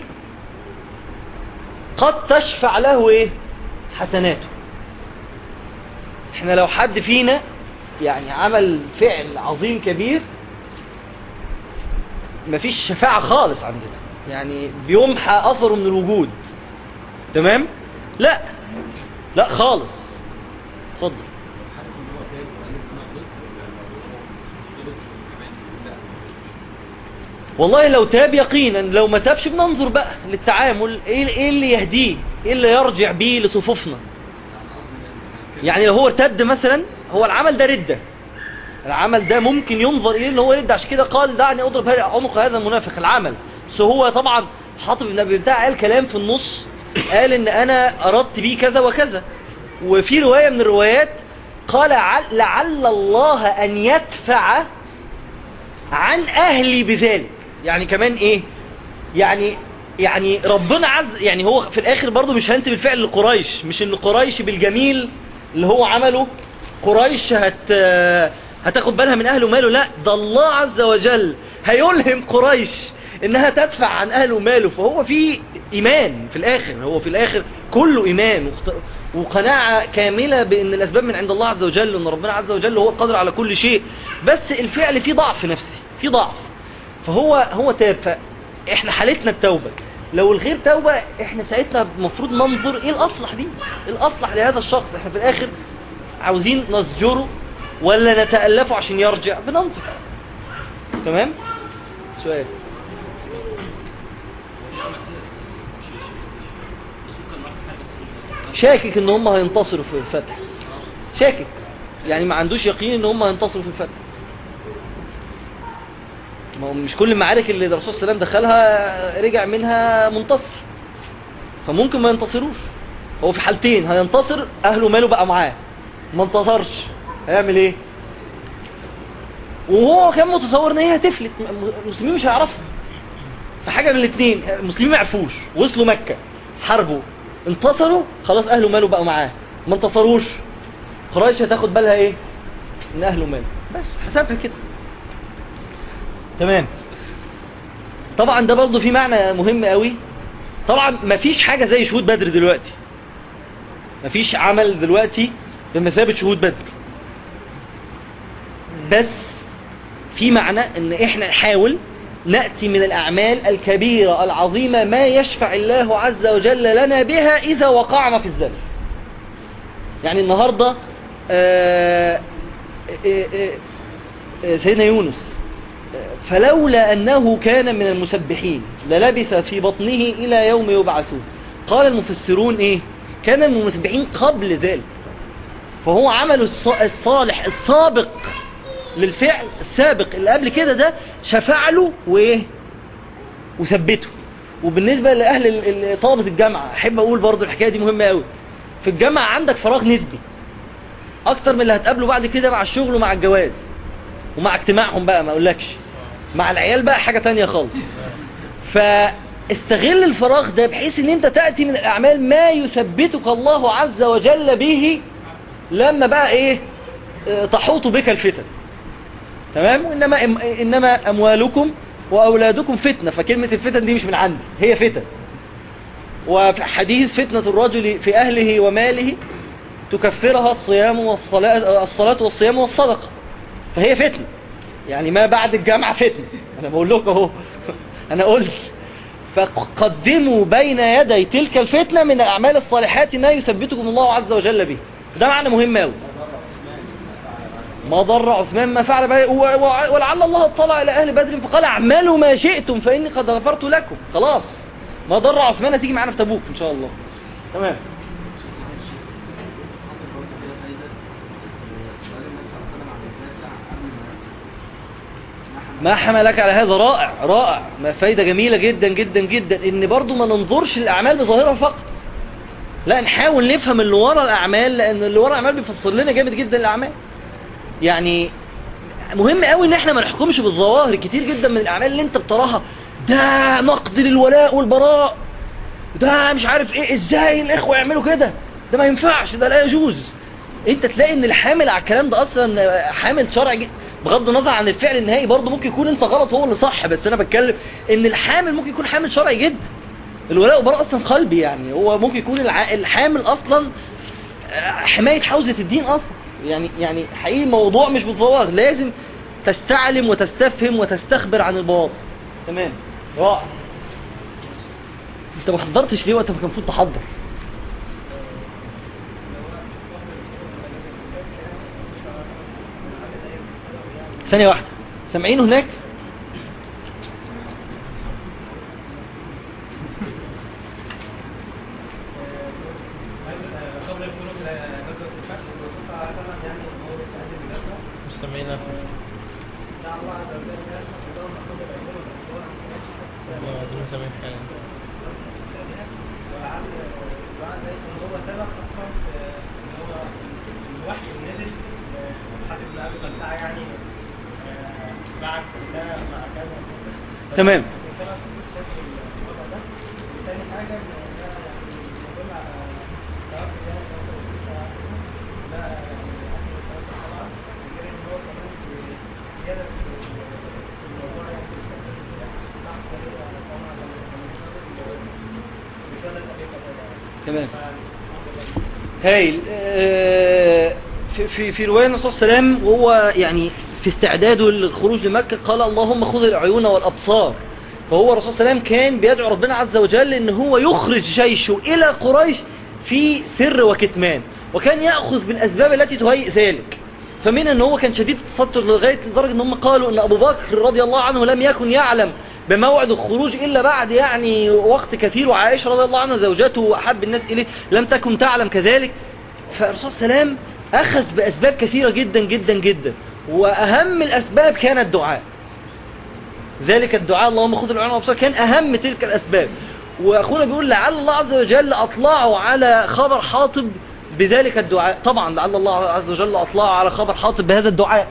قد تشفع له ايه حسناته احنا لو حد فينا يعني عمل فعل عظيم كبير مفيش شفاعة خالص عندنا يعني بيمحى أثره من الوجود تمام لا لا خالص اتفضل والله لو تاب يقينا لو ما تابش بننظر بقى للتعامل ايه إيه اللي يهديه ايه اللي يرجع بيه لصفوفنا يعني لو هو ارتد مثلا هو العمل ده ردة العمل ده ممكن ينظر اليه ان هو ردة عشان كده قال دعني اضرب هذا- عنق هذا المنافق العمل بس هو طبعا حاطب بن ابي بتاع قال كلام في النص قال ان انا اردت بيه كذا وكذا وفي رواية من الروايات قال عل- لعل الله ان يدفع عن اهلي بذلك يعني كمان ايه يعني يعني ربنا عز يعني هو في الاخر برضو مش هنسب الفعل لقريش مش ان قريش بالجميل اللي هو عمله قريش هت هتاخد بالها من اهله وماله لا ده الله عز وجل هيلهم قريش انها تدفع عن اهله وماله فهو في ايمان في الاخر هو في الاخر كله ايمان واخت- وقناعة كاملة بان الاسباب من عند الله عز وجل وان ربنا عز وجل هو القادر على كل شيء بس الفعل فيه ضعف نفسي فيه ضعف فهو هو تاب فاحنا حالتنا التوبة لو الغير توبة احنا ساعتها المفروض ننظر ايه الاصلح دي ايه الاصلح لهذا الشخص احنا في الاخر عاوزين نزجره ولا نتألفه عشان يرجع بننظر تمام سؤال شاكك ان هم هينتصروا في الفتح شاكك يعني ما عندوش يقين ان هم هينتصروا في الفتح ما هو مش كل المعارك اللي الرسول صلى الله عليه وسلم دخلها رجع منها منتصر فممكن ما ينتصروش هو في حالتين هينتصر اهله ماله بقى معاه ما انتصرش هيعمل ايه وهو كان متصور ان هي هتفلت المسلمين مش هيعرفوا فحاجة من الاثنين المسلمين ما عرفوش وصلوا مكة حاربوا انتصروا خلاص اهله ماله بقى معاه ما انتصروش قريش هتاخد بالها ايه ان اهله ماله بس حسابها كده تمام طبعا ده برضو في معنى مهم قوي طبعا مفيش حاجة زي شهود بدر دلوقتي مفيش عمل دلوقتي بمثابة شهود بدر بس في معنى ان احنا نحاول نأتي من الأعمال الكبيرة العظيمة ما يشفع الله عز وجل لنا بها إذا وقعنا في الزلف يعني النهاردة آه، آه، آه، آه، سيدنا يونس آه، فلولا أنه كان من المسبحين للبث في بطنه إلى يوم يبعثون قال المفسرون إيه كان من المسبحين قبل ذلك فهو عمل الص- الصالح السابق للفعل السابق اللي قبل كده ده شفع له وايه وثبته وبالنسبة لأهل ال- ال- طلبة الجامعة أحب أقول برضو الحكاية دي مهمة قوي في الجامعة عندك فراغ نسبي أكتر من اللي هتقابله بعد كده مع الشغل ومع الجواز ومع اجتماعهم بقى ما أقولكش مع العيال بقى حاجة تانية خالص فاستغل الفراغ ده بحيث ان انت تأتي من الأعمال ما يثبتك الله عز وجل به لما بقى ايه اه، تحوط بك الفتن تمام وإنما إنما أموالكم وأولادكم فتنة فكلمة الفتن دي مش من عندي هي فتن وفي حديث فتنة الرجل في أهله وماله تكفرها الصيام والصلاة الصلاة والصيام والصدقة فهي فتنة يعني ما بعد الجامعة فتنة أنا بقول لكم أهو أنا قلت فقدموا بين يدي تلك الفتنة من الأعمال الصالحات ما يثبتكم الله عز وجل به ده معنى مهم أوي ما ضر عثمان ما فعل بي و- و- ولعل الله اطلع إلى أهل بدر فقال اعملوا ما شئتم فإني قد غفرت لكم خلاص ما ضر عثمان هتيجي معانا في تبوك إن شاء الله تمام ما حملك على هذا رائع رائع ما فايدة جميلة جدا جدا جدا ان برضو ما ننظرش الاعمال بظاهرها فقط لا نحاول نفهم اللي ورا الاعمال لان اللي ورا الاعمال بيفسر لنا جامد جدا الاعمال يعني مهم قوي ان احنا ما نحكمش بالظواهر كتير جدا من الاعمال اللي انت بتراها ده نقد للولاء والبراء ده مش عارف ايه ازاي الاخوة يعملوا كده ده ما ينفعش ده لا يجوز انت تلاقي ان الحامل على الكلام ده اصلا حامل شرعي جدا بغض النظر عن الفعل النهائي برضه ممكن يكون انت غلط هو اللي صح بس انا بتكلم ان الحامل ممكن يكون حامل شرعي جدا الولاء والبراء اصلا قلبي يعني هو ممكن يكون الع- الحامل اصلا آه، حماية حوزة الدين اصلا يعني يعني حقيقي موضوع مش بالظواهر لازم تستعلم وتستفهم وتستخبر عن البواطن تمام رائع انت ما حضرتش ليه وانت كان المفروض تحضر ثانية واحدة سامعين هناك مستمعين والله العظيم سامعين حالا الوحي نزل لحد اللي قبل الساعة يعني بعد ده مع كذا تمام تاني حاجة إن ده يعني يدل على توفي ده ده يعني أكل الثلاثة طبعا غير إن هو كمان زيادة في الموضوع يعني بحث عليه على طبعا رسالة أبي قتادة تمام هايل آه، في في في روايه النبي صلى الله عليه وسلم وهو يعني في استعداده للخروج لمكه قال اللهم خذ العيون والابصار فهو الرسول صلى الله عليه وسلم كان بيدعو ربنا عز وجل ان هو يخرج جيشه الى قريش في سر وكتمان وكان ياخذ بالاسباب التي تهيئ ذلك فمن ان هو كان شديد التستر لغايه لدرجه ان هم قالوا ان ابو بكر رضي الله عنه لم يكن يعلم بموعد الخروج الا بعد يعني وقت كثير وعائشه رضي الله عنها زوجته واحب الناس اليه لم تكن تعلم كذلك فالرسول صلى الله عليه وسلم اخذ باسباب كثيره جدا جدا جدا واهم الاسباب كان الدعاء ذلك الدعاء اللهم خذ العلم والابصار كان اهم تلك الاسباب واخونا بيقول لعل الله عز وجل اطلعه على خبر حاطب بذلك الدعاء طبعا لعل الله عز وجل اطلعه على خبر حاطب بهذا الدعاء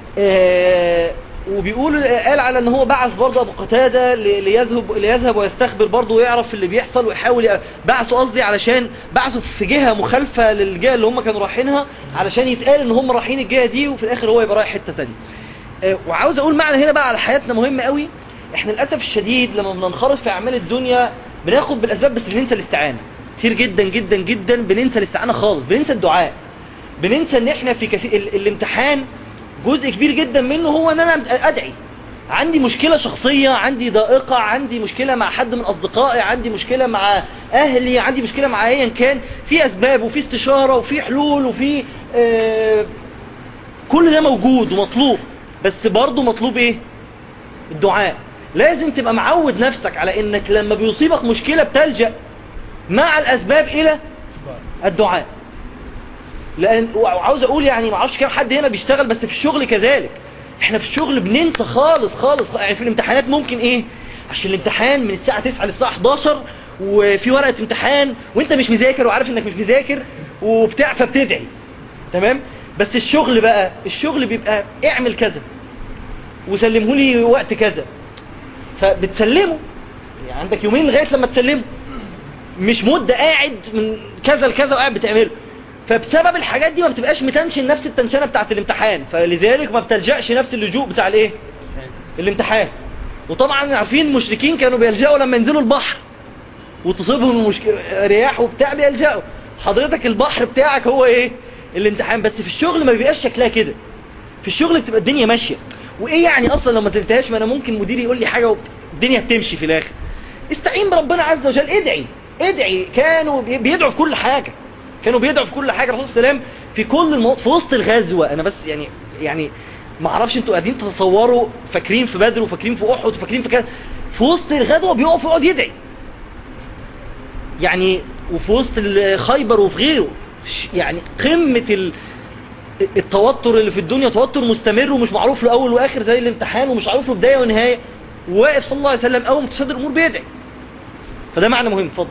آه، وبيقول قال على ان هو بعث برضه ابو قتاده ل- ليذهب ليذهب ويستخبر برضه ويعرف اللي بيحصل ويحاول ي- بعثه قصدي علشان بعثه في جهه مخالفه للجهه اللي هم كانوا رايحينها علشان يتقال ان هم رايحين الجهه دي وفي الاخر هو يبقى رايح حته ثانيه آه، وعاوز اقول معنى هنا بقى على حياتنا مهم قوي احنا للاسف الشديد لما بننخرط في اعمال الدنيا بناخد بالاسباب بس بننسى الاستعانه كتير جدا جدا جدا بننسى الاستعانه خالص بننسى الدعاء بننسى ان احنا في كثير ال- الامتحان جزء كبير جدا منه هو ان انا ادعي عندي مشكلة شخصية عندي ضائقة عندي مشكلة مع حد من اصدقائي عندي مشكلة مع اهلي عندي مشكلة مع ايا كان في اسباب وفي استشارة وفي حلول وفي آه كل ده موجود ومطلوب بس برضه مطلوب ايه الدعاء لازم تبقى معود نفسك على انك لما بيصيبك مشكلة بتلجأ مع الاسباب الى الدعاء لان وعاوز اقول يعني ما اعرفش كام حد هنا بيشتغل بس في الشغل كذلك احنا في الشغل بننسى خالص خالص يعني في الامتحانات ممكن ايه عشان الامتحان من الساعة 9 للساعة 11 وفي ورقة امتحان وانت مش مذاكر وعارف انك مش مذاكر وبتاع فبتدعي تمام بس الشغل بقى الشغل بيبقى اعمل كذا وسلمه لي وقت كذا فبتسلمه يعني عندك يومين لغاية لما تسلمه مش مدة قاعد من كذا لكذا وقاعد بتعمله فبسبب الحاجات دي ما بتبقاش متنشن نفس التنشنة بتاعت الامتحان فلذلك ما بتلجأش نفس اللجوء بتاع الايه الامتحان وطبعا عارفين المشركين كانوا بيلجأوا لما ينزلوا البحر وتصيبهم المشك... رياح وبتاع بيلجأوا حضرتك البحر بتاعك هو ايه الامتحان بس في الشغل ما بيبقاش شكلها كده في الشغل بتبقى الدنيا ماشية وايه يعني اصلا لو ما تنتهاش ما انا ممكن مديري يقول لي حاجة والدنيا بتمشي في الاخر استعين بربنا عز وجل ادعي ادعي كانوا بي- بيدعوا في كل حاجة كانوا بيدعوا في كل حاجة الرسول صلى الله عليه وسلم في كل المو... في وسط الغزوة انا بس يعني يعني ما اعرفش انتوا قاعدين تتصوروا فاكرين في بدر وفاكرين في احد وفاكرين في كذا في وسط الغزوة بيقف يقعد يدعي يعني وفي وسط ال- خيبر وفي غيره ش- يعني قمة ال... التوتر اللي في الدنيا توتر مستمر ومش معروف له اول واخر زي الامتحان ومش معروف له بداية ونهاية واقف صلى الله عليه وسلم اول ما تصدر الامور بيدعي فده معنى مهم اتفضل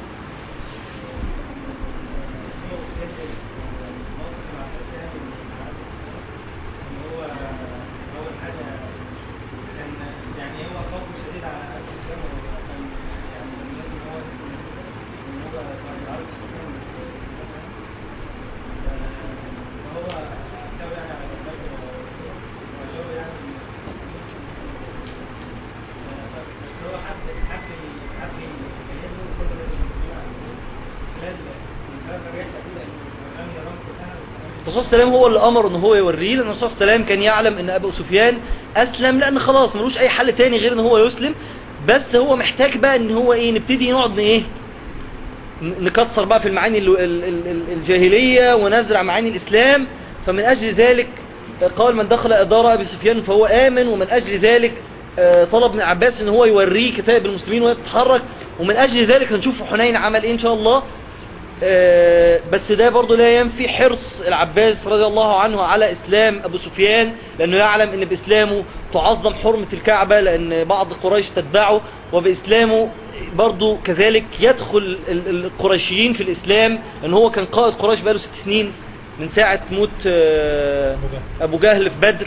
الرسول صلى الله عليه وسلم هو اللي امر ان هو يوريه لان الرسول صلى الله عليه وسلم كان يعلم ان ابو سفيان اسلم لان خلاص ملوش اي حل تاني غير ان هو يسلم بس هو محتاج بقى ان هو ايه نبتدي نقعد ايه ن- نكسر بقى في المعاني ال- ال- ال- ال- الجاهلية ونزرع معاني الاسلام فمن اجل ذلك قال من دخل ادارة ابي سفيان فهو امن ومن اجل ذلك آه، طلب من عباس ان هو يوريه كتاب المسلمين وهي بتتحرك ومن اجل ذلك هنشوف في حنين عمل ايه ان شاء الله آه، بس ده برضو لا ينفي حرص العباس رضي الله عنه على إسلام أبو سفيان لأنه يعلم أن بإسلامه تعظم حرمة الكعبة لأن بعض قريش تتبعه وبإسلامه برضو كذلك يدخل ال- ال- القريشيين في الإسلام أن هو كان قائد قريش بقاله ست سنين من ساعة موت آه، أبو جهل في بدر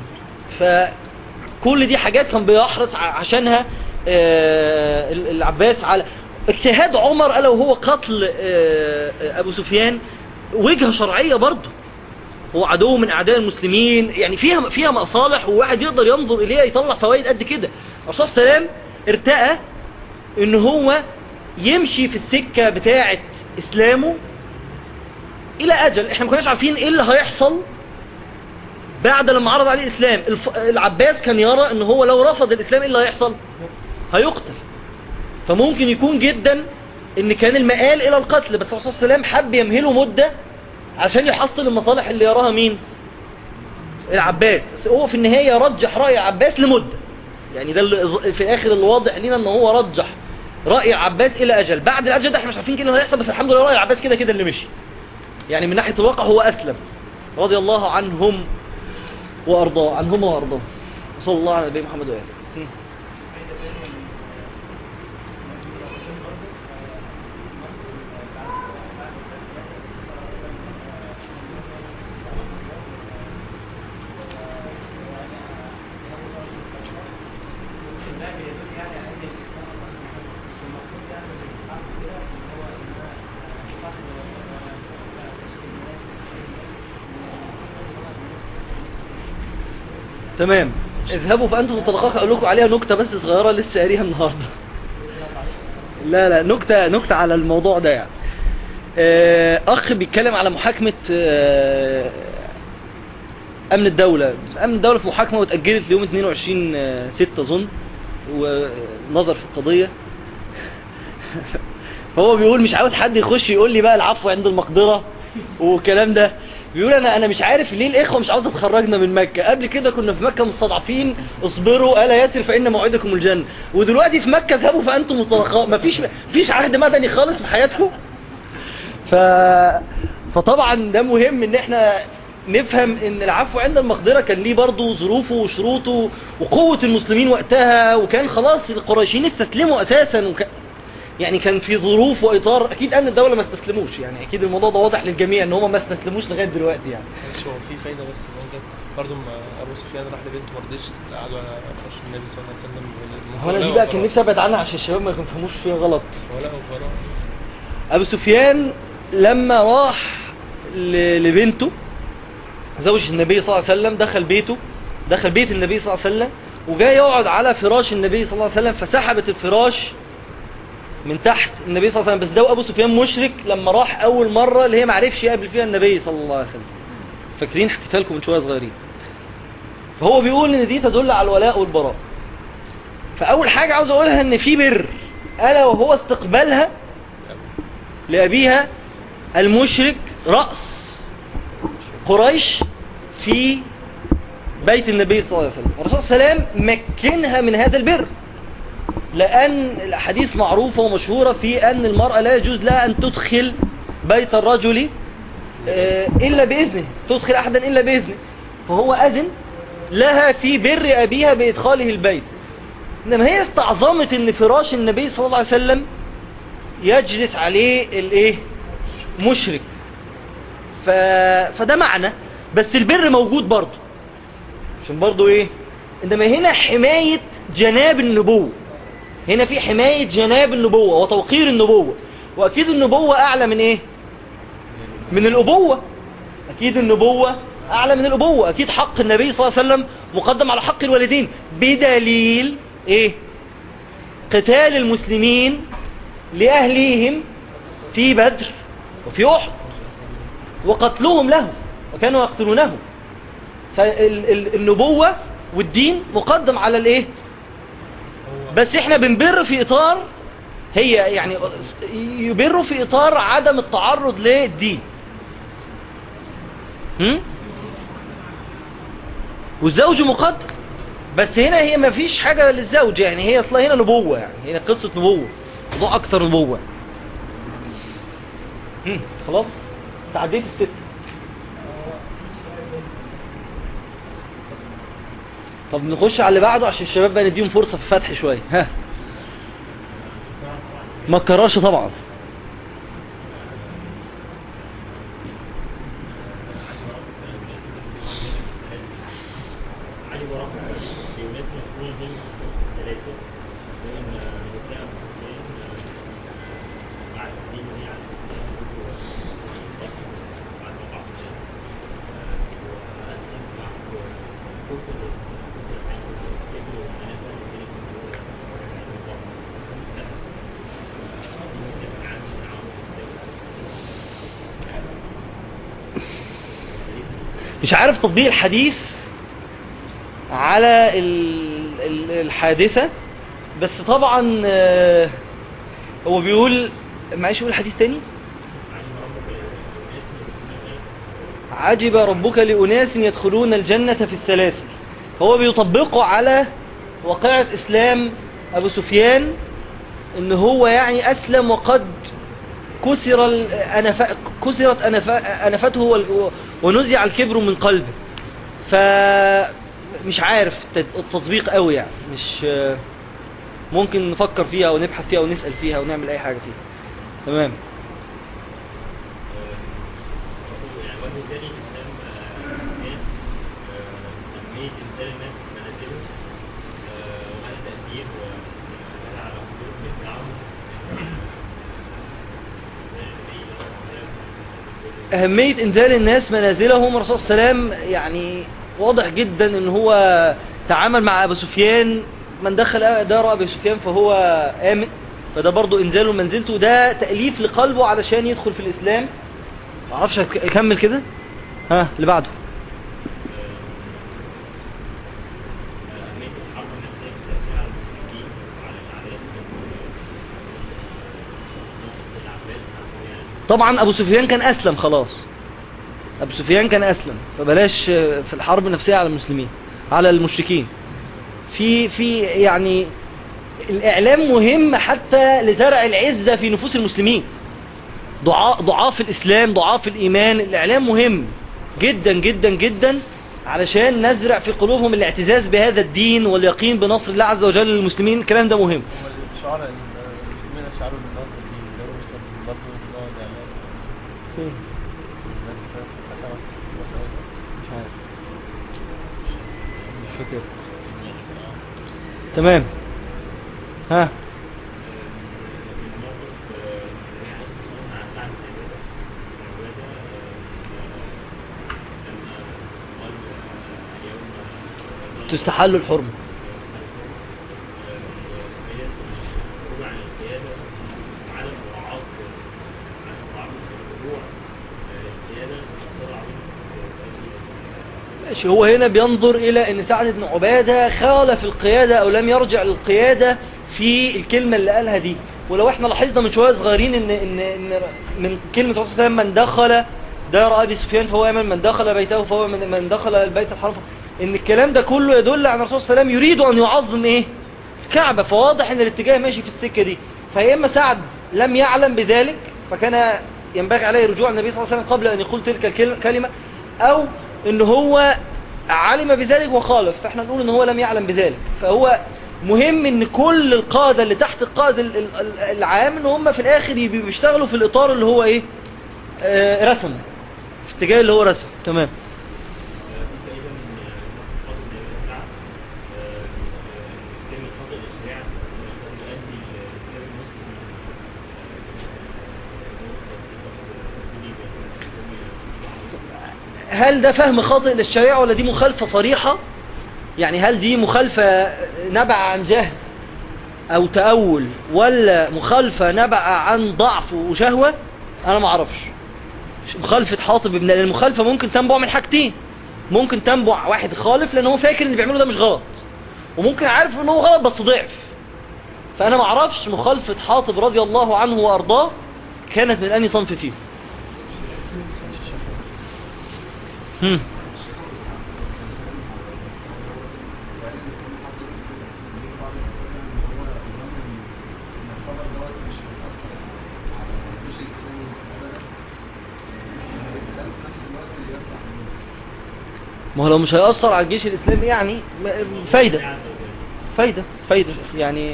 فكل دي حاجات كان بيحرص ع- عشانها آه، ال- العباس على اجتهاد عمر ألا وهو قتل آه، أبو سفيان وجهة شرعية برضه هو عدو من أعداء المسلمين يعني فيها فيها مصالح وواحد يقدر ينظر إليها يطلع فوائد قد كده الرسول صلى الله عليه وسلم ارتأى إن هو يمشي في السكة بتاعة إسلامه إلى أجل إحنا ما كناش عارفين إيه اللي هيحصل بعد لما عرض عليه الإسلام الف... العباس كان يرى إن هو لو رفض الإسلام إيه اللي هيحصل هيقتل فممكن يكون جدا ان كان المآل الى القتل بس الرسول صلى الله عليه وسلم حب يمهله مدة عشان يحصل المصالح اللي يراها مين العباس بس هو في النهاية رجح رأي العباس لمدة يعني ده اللي في الاخر اللي واضح لنا ان هو رجح رأي العباس الى اجل بعد الاجل ده احنا مش عارفين كده اللي هيحصل بس الحمد لله رأي العباس كده كده اللي مشي يعني من ناحية الواقع هو اسلم رضي الله عنهم وارضاه عنهم وارضاه صلى الله على نبي محمد وآله تمام اذهبوا فأنتم الطلقاء أقول لكم عليها نكتة بس صغيرة لسه قاريها النهاردة لا لا نكتة نكتة على الموضوع ده يعني آه، أخ بيتكلم على محاكمة آه، أمن الدولة أمن الدولة في محاكمة واتأجلت ليوم 22 آه، 6 أظن ونظر في القضية فهو بيقول مش عاوز حد يخش يقول لي بقى العفو عند المقدرة والكلام ده بيقول انا انا مش عارف ليه الاخوه مش عاوزه تخرجنا من مكه قبل كده كنا في مكه مستضعفين اصبروا الا ياسر فان موعدكم الجنه ودلوقتي في مكه اذهبوا فانتم الطلقاء مفيش مفيش عهد مدني خالص في حياتكم ف فطبعا ده مهم ان احنا نفهم ان العفو عند المقدرة كان ليه برضه ظروفه وشروطه وقوة المسلمين وقتها وكان خلاص القريشين استسلموا اساسا وك... يعني كان في ظروف واطار اكيد امن الدولة ما استسلموش يعني اكيد الموضوع ده واضح للجميع ان هم ما استسلموش لغاية دلوقتي يعني معلش هو في فايدة بس موجود برضه ما أبو سفيان راح لبنته ما رضيش قعدوا على فرش النبي صلى الله عليه وسلم هو انا دي بقى كان نفسي ابعد عنها عشان الشباب ما يفهموش فيها غلط ولا وفراء ابو سفيان لما راح ل- لبنته زوج النبي صلى الله عليه وسلم دخل بيته دخل بيت النبي صلى الله عليه وسلم وجاء يقعد على فراش النبي صلى الله عليه وسلم فسحبت الفراش من تحت النبي صلى الله عليه وسلم بس ده ابو سفيان مشرك لما راح اول مرة اللي هي ما عرفش يقابل فيها النبي صلى الله عليه وسلم فاكرين حكيتها لكم من شويه صغيرين فهو بيقول ان دي تدل على الولاء والبراء فاول حاجة عاوز اقولها ان في بر الا وهو استقبالها لابيها المشرك رأس قريش في بيت النبي صلى الله عليه وسلم الرسول صلى الله عليه وسلم مكنها من هذا البر لأن الأحاديث معروفة ومشهورة في أن المرأة لا يجوز لها أن تدخل بيت الرجل آه، إلا بإذنه تدخل أحدا إلا بإذنه فهو أذن لها في بر أبيها بإدخاله البيت إنما هي استعظمت أن فراش النبي صلى الله عليه وسلم يجلس عليه الإيه مشرك ف... فده معنى بس البر موجود برضه عشان برضه ايه انما هنا حماية جناب النبوة هنا في حماية جناب النبوة وتوقير النبوة واكيد النبوة اعلى من ايه من الابوة اكيد النبوة اعلى من الابوة اكيد حق النبي صلى الله عليه وسلم مقدم على حق الوالدين بدليل ايه قتال المسلمين لأهليهم في بدر وفي أحد وقتلهم له وكانوا يقتلونه فالنبوة والدين مقدم على الايه بس احنا بنبر في اطار هي يعني يبروا في اطار عدم التعرض للدين هم؟ والزوج مقدم بس هنا هي ما فيش حاجة للزوج يعني هي اصلا هنا نبوة يعني هنا قصة نبوة موضوع اكتر نبوة هم، خلاص تعديت الست طب نخش على اللي بعده عشان الشباب بقى نديهم فرصة في الفتح شوية ها ما تكررش طبعا علي ورحمة في ناس مسؤولين ثلاثة بين نساء مسلمين بعد الدين هي عن بعد وقع في الشام وأسلم بعد وصل وصل حيث ابن وثلاثة وثلاثة مش عارف تطبيق الحديث على ال- ال- الحادثة بس طبعا آه، هو بيقول معلش يقول الحديث تاني عجب ربك لأناس يدخلون الجنة في السلاسل هو بيطبقه على واقعة إسلام أبو سفيان إن هو يعني أسلم وقد كسر ال- أنف... كسرت أنف... أنفته وال- ونزع الكبر من قلبه فمش عارف الت- التطبيق قوي يعني مش ممكن نفكر فيها ونبحث فيها ونسأل فيها ونعمل أي حاجة فيها تمام يعني وجه ثاني الإسلام ناس تنمية إنسان الناس منازلهم وهذا تأثير وهذا على حدود الدعوة أهمية إنزال الناس منازلهم الرسول صلى الله عليه وسلم يعني واضح جدا إن هو تعامل مع أبو سفيان من دخل دار أبو سفيان فهو آمن فده برضو إنزاله منزلته ده تأليف لقلبه علشان يدخل في الإسلام معرفش هتك- أكمل كده ها اللي بعده أهمية الحرب النفسية في التأثير على المشركين وعلى العادات نقطة العباس يعني طبعا أبو سفيان كان أسلم خلاص أبو سفيان كان أسلم فبلاش في الحرب النفسية على المسلمين على المشركين في في يعني الإعلام مهم حتى لزرع العزة في نفوس المسلمين ضعاف, ضعاف الإسلام ضعاف الإيمان الإعلام مهم جدا جدا جدا علشان نزرع في قلوبهم الاعتزاز بهذا الدين واليقين بنصر الله عز وجل للمسلمين الكلام ده مهم هم الشعراء المسلمين اشعروا بالنصر دي لو مش كان برضه نوع اعلان مش عارف مش فاكر تمام ها تستحل الحرمة ماشي هو هنا بينظر إلى أن سعد بن عبادة خالف القيادة أو لم يرجع للقيادة في الكلمة اللي قالها دي ولو احنا لاحظنا من شوية صغيرين ان, إن, إن من كلمة الرسول صلى الله عليه وسلم من دخل دار أبي سفيان فهو يمن من دخل بيته فهو من, من دخل البيت الحرام ان الكلام ده كله يدل على الرسول صلى الله عليه وسلم يريد أن يعظم ايه الكعبة فواضح ان الاتجاه ماشي في السكة دي فيا اما سعد لم يعلم بذلك فكان ينبغي عليه رجوع النبي صلى الله عليه وسلم قبل أن يقول تلك الكلمة أو ان هو علم بذلك وخالف فاحنا نقول ان هو لم يعلم بذلك فهو مهم ان كل القادة اللي تحت القائد ال- ال- ال- العام ان هم في الاخر يبقوا بيشتغلوا في الاطار اللي هو ايه آه رسم في اتجاه اللي هو رسم تمام تقريبا فضل ساعة كلمة فضل الشريعة يؤدي لكتاب المسلم هل ده فهم خاطئ للشريعة ولا دي مخالفة صريحة يعني هل دي مخالفة نبع عن جهل او تأول ولا مخالفة نبع عن ضعف وشهوة انا ما اعرفش مخالفة حاطب ابن لأن المخالفة ممكن تنبع من حاجتين ممكن تنبع واحد خالف لان هو فاكر ان اللي بيعمله ده مش غلط وممكن عارف ان هو غلط بس ضعف فانا ما اعرفش مخالفة حاطب رضي الله عنه وارضاه كانت من اني صنف فيه هم. ما هو لو مش هيأثر على الجيش الإسلامي يعني م- فايدة فايدة فايدة يعني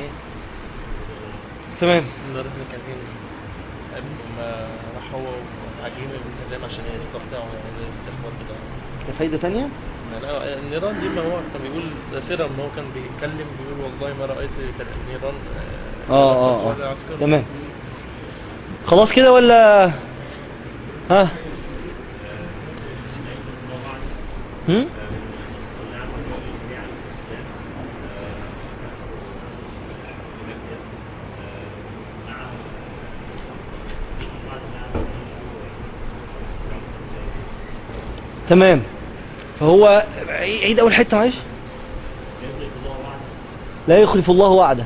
تمام النهارده احنا كان قبل ما راح هو وعجين النظام عشان يستقطعوا يعني زي الاستخبار كده ده فايدة تانية يعني النيران دي ما هو كان بيقول ذاكرة ان هو كان بيتكلم بيقول والله ما رأيت كان النيران اه اه, ولا آه. عسكر. تمام خلاص كده ولا ها هم؟ تمام فهو عيد اول حته معلش لا يخلف الله وعده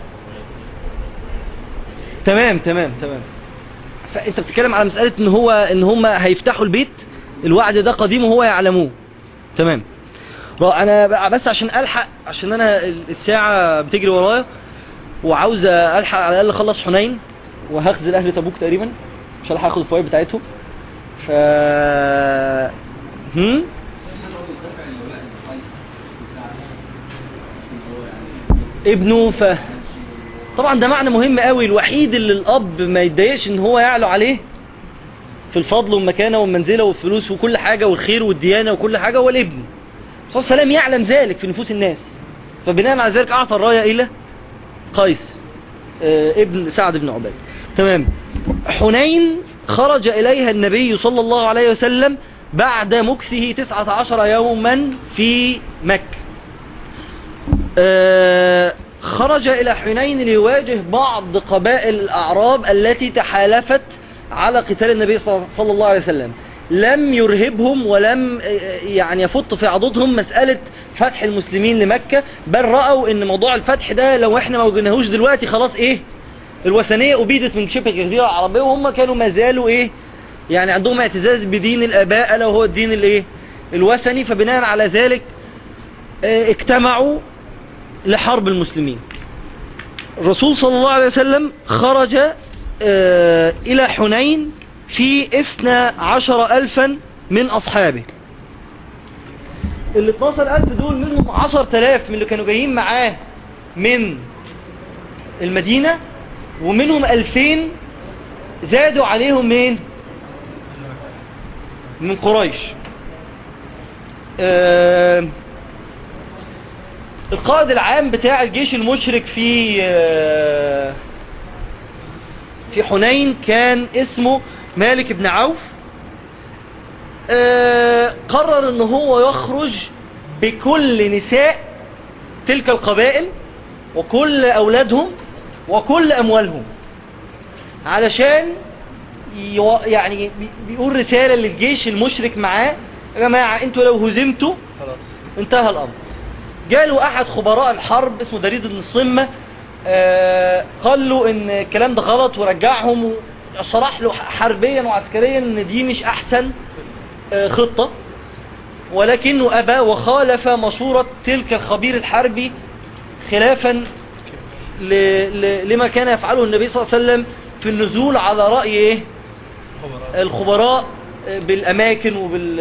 تمام تمام تمام فانت بتتكلم على مساله ان هو ان هم هيفتحوا البيت الوعد ده قديم وهو يعلموه تمام را- انا بقى بس عشان الحق عشان انا الساعه بتجري ورايا وعاوز الحق على الاقل اخلص حنين وهخزل اهل تبوك تقريبا مش هلحق اخد الفوائد بتاعتهم ف هم ابنه ف طبعا ده معنى مهم قوي الوحيد اللي الاب ما يتضايقش ان هو يعلو عليه في الفضل والمكانه والمنزله والفلوس وكل حاجه والخير والديانه وكل حاجه هو الابن صلى الله عليه وسلم يعلم ذلك في نفوس الناس فبناء على ذلك اعطى الرايه الى قيس آه، ابن سعد بن عباد تمام حنين خرج إليها النبي صلى الله عليه وسلم بعد مكثه تسعة عشر يوما في مكة آه، خرج إلى حنين ليواجه بعض قبائل الأعراب التي تحالفت على قتال النبي صلى صلى الله عليه وسلم لم يرهبهم ولم آه، يعني يفط في عضدهم مسألة فتح المسلمين لمكة بل رأوا ان موضوع الفتح ده لو احنا ما وجدناهوش دلوقتي خلاص ايه الوثنية أبيدت من شبه الجزيرة العربية وهم كانوا ما زالوا إيه يعني عندهم اعتزاز بدين الآباء ألا وهو الدين الإيه الوثني فبناء على ذلك آه، اجتمعوا لحرب المسلمين الرسول صلى الله عليه وسلم خرج آه، إلى حنين في اثنى عشر ألفا من أصحابه ال 12 ألف دول منهم 10000 من اللي كانوا جايين معاه من المدينة ومنهم ألفين زادوا عليهم مين من قريش آه القائد العام بتاع الجيش المشرك في آه في حنين كان اسمه مالك بن عوف آه قرر ان هو يخرج بكل نساء تلك القبائل وكل اولادهم وكل اموالهم علشان يو... يعني بي- بيقول رسالة للجيش المشرك معاه يا جماعة انتوا لو هزمتوا خلاص انتهى الامر جاله احد خبراء الحرب اسمه دريد بن الصمة آه، قال له ان الكلام ده غلط ورجعهم وشرح له حربيا وعسكريا ان دي مش احسن آه، خطة ولكنه ابى وخالف مشورة تلك الخبير الحربي خلافا ل... ل... لما كان يفعله النبي صلى الله عليه وسلم في النزول على رأي ايه خبراء الخبراء بالأماكن وبال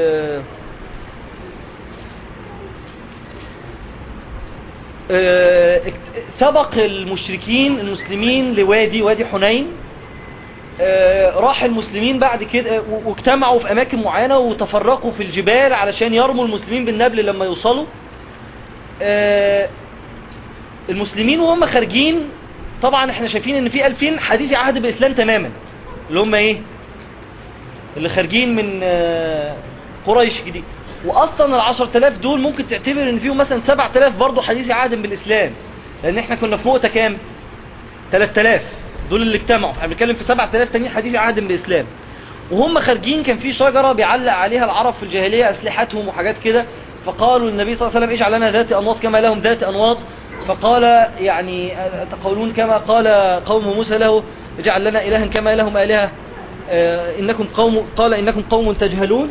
آه، سبق المشركين المسلمين لوادي وادي حنين آه، راح المسلمين بعد كده و- واجتمعوا في أماكن معينة وتفرقوا في الجبال علشان يرموا المسلمين بالنبل لما يوصلوا آه، المسلمين وهم خارجين طبعا احنا شايفين ان في ألفين حديث عهد بالإسلام تماما اللي هم ايه اللي خارجين من آه، قريش جديد واصلا العشر تلاف دول ممكن تعتبر ان فيهم مثلا سبع تلاف برضو حديث عهد بالاسلام لان احنا كنا في مؤتة كام تلات تلاف دول اللي اجتمعوا احنا بنتكلم في سبع تلاف تانيين حديث عهد بالاسلام وهم خارجين كان في شجرة بيعلق عليها العرب في الجاهلية اسلحتهم وحاجات كده فقالوا النبي صلى الله عليه وسلم اجعل لنا ذات انواط كما لهم ذات انواط فقال يعني تقولون كما قال قوم موسى له اجعل لنا الها كما لهم الهه آه، إنكم قوم قال إنكم قوم تجهلون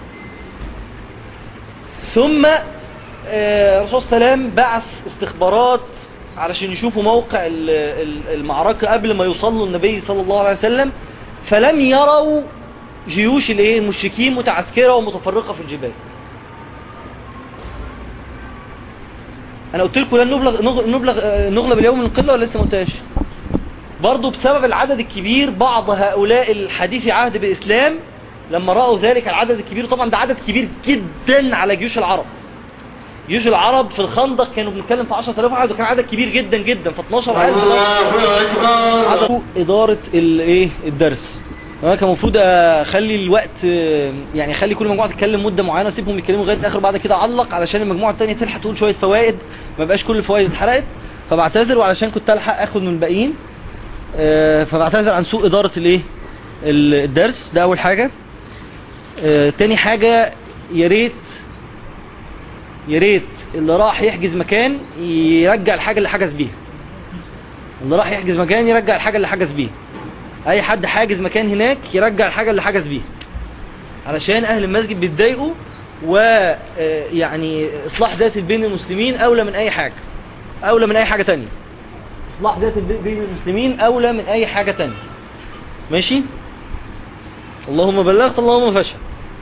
ثم آه، الرسول صلى الله عليه وسلم بعث استخبارات علشان يشوفوا موقع ال- ال- المعركة قبل ما يوصلوا النبي صلى الله عليه وسلم فلم يروا جيوش الايه المشركين متعسكرة ومتفرقة في الجبال انا قلت لكم لن نبلغ نغ- نبلغ آه، نغلب اليوم من القلة ولا لسه ما قلتهاش برضو بسبب العدد الكبير بعض هؤلاء الحديث عهد بإسلام لما رأوا ذلك العدد الكبير طبعا ده عدد كبير جدا على جيوش العرب جيوش العرب في الخندق كانوا بنتكلم في 10000 واحد وكان عدد كبير جدا جدا ف 12000 عدد إدارة الايه الدرس انا كان المفروض اخلي الوقت آه، يعني اخلي كل مجموعه تتكلم مده معينه اسيبهم يتكلموا لغايه الاخر بعد كده اعلق علشان المجموعه الثانيه تلحق تقول شويه فوائد ما بقاش كل الفوائد اتحرقت فبعتذر وعلشان كنت الحق اخد من الباقيين آه، فبعتذر عن سوء إدارة الايه ال- الدرس ده أول حاجة آه، تاني حاجة يا ريت يا ريت اللي راح يحجز مكان يرجع الحاجة اللي حجز بيها اللي راح يحجز مكان يرجع الحاجة اللي حجز بيها أي حد حاجز مكان هناك يرجع الحاجة اللي حجز بيها علشان أهل المسجد بيتضايقوا ويعني إصلاح ذات بين المسلمين أولى من أي حاجة أولى من أي حاجة تانية إصلاح ذات البي- بين المسلمين أولى من أي حاجة تانية ماشي اللهم بلغت اللهم فشل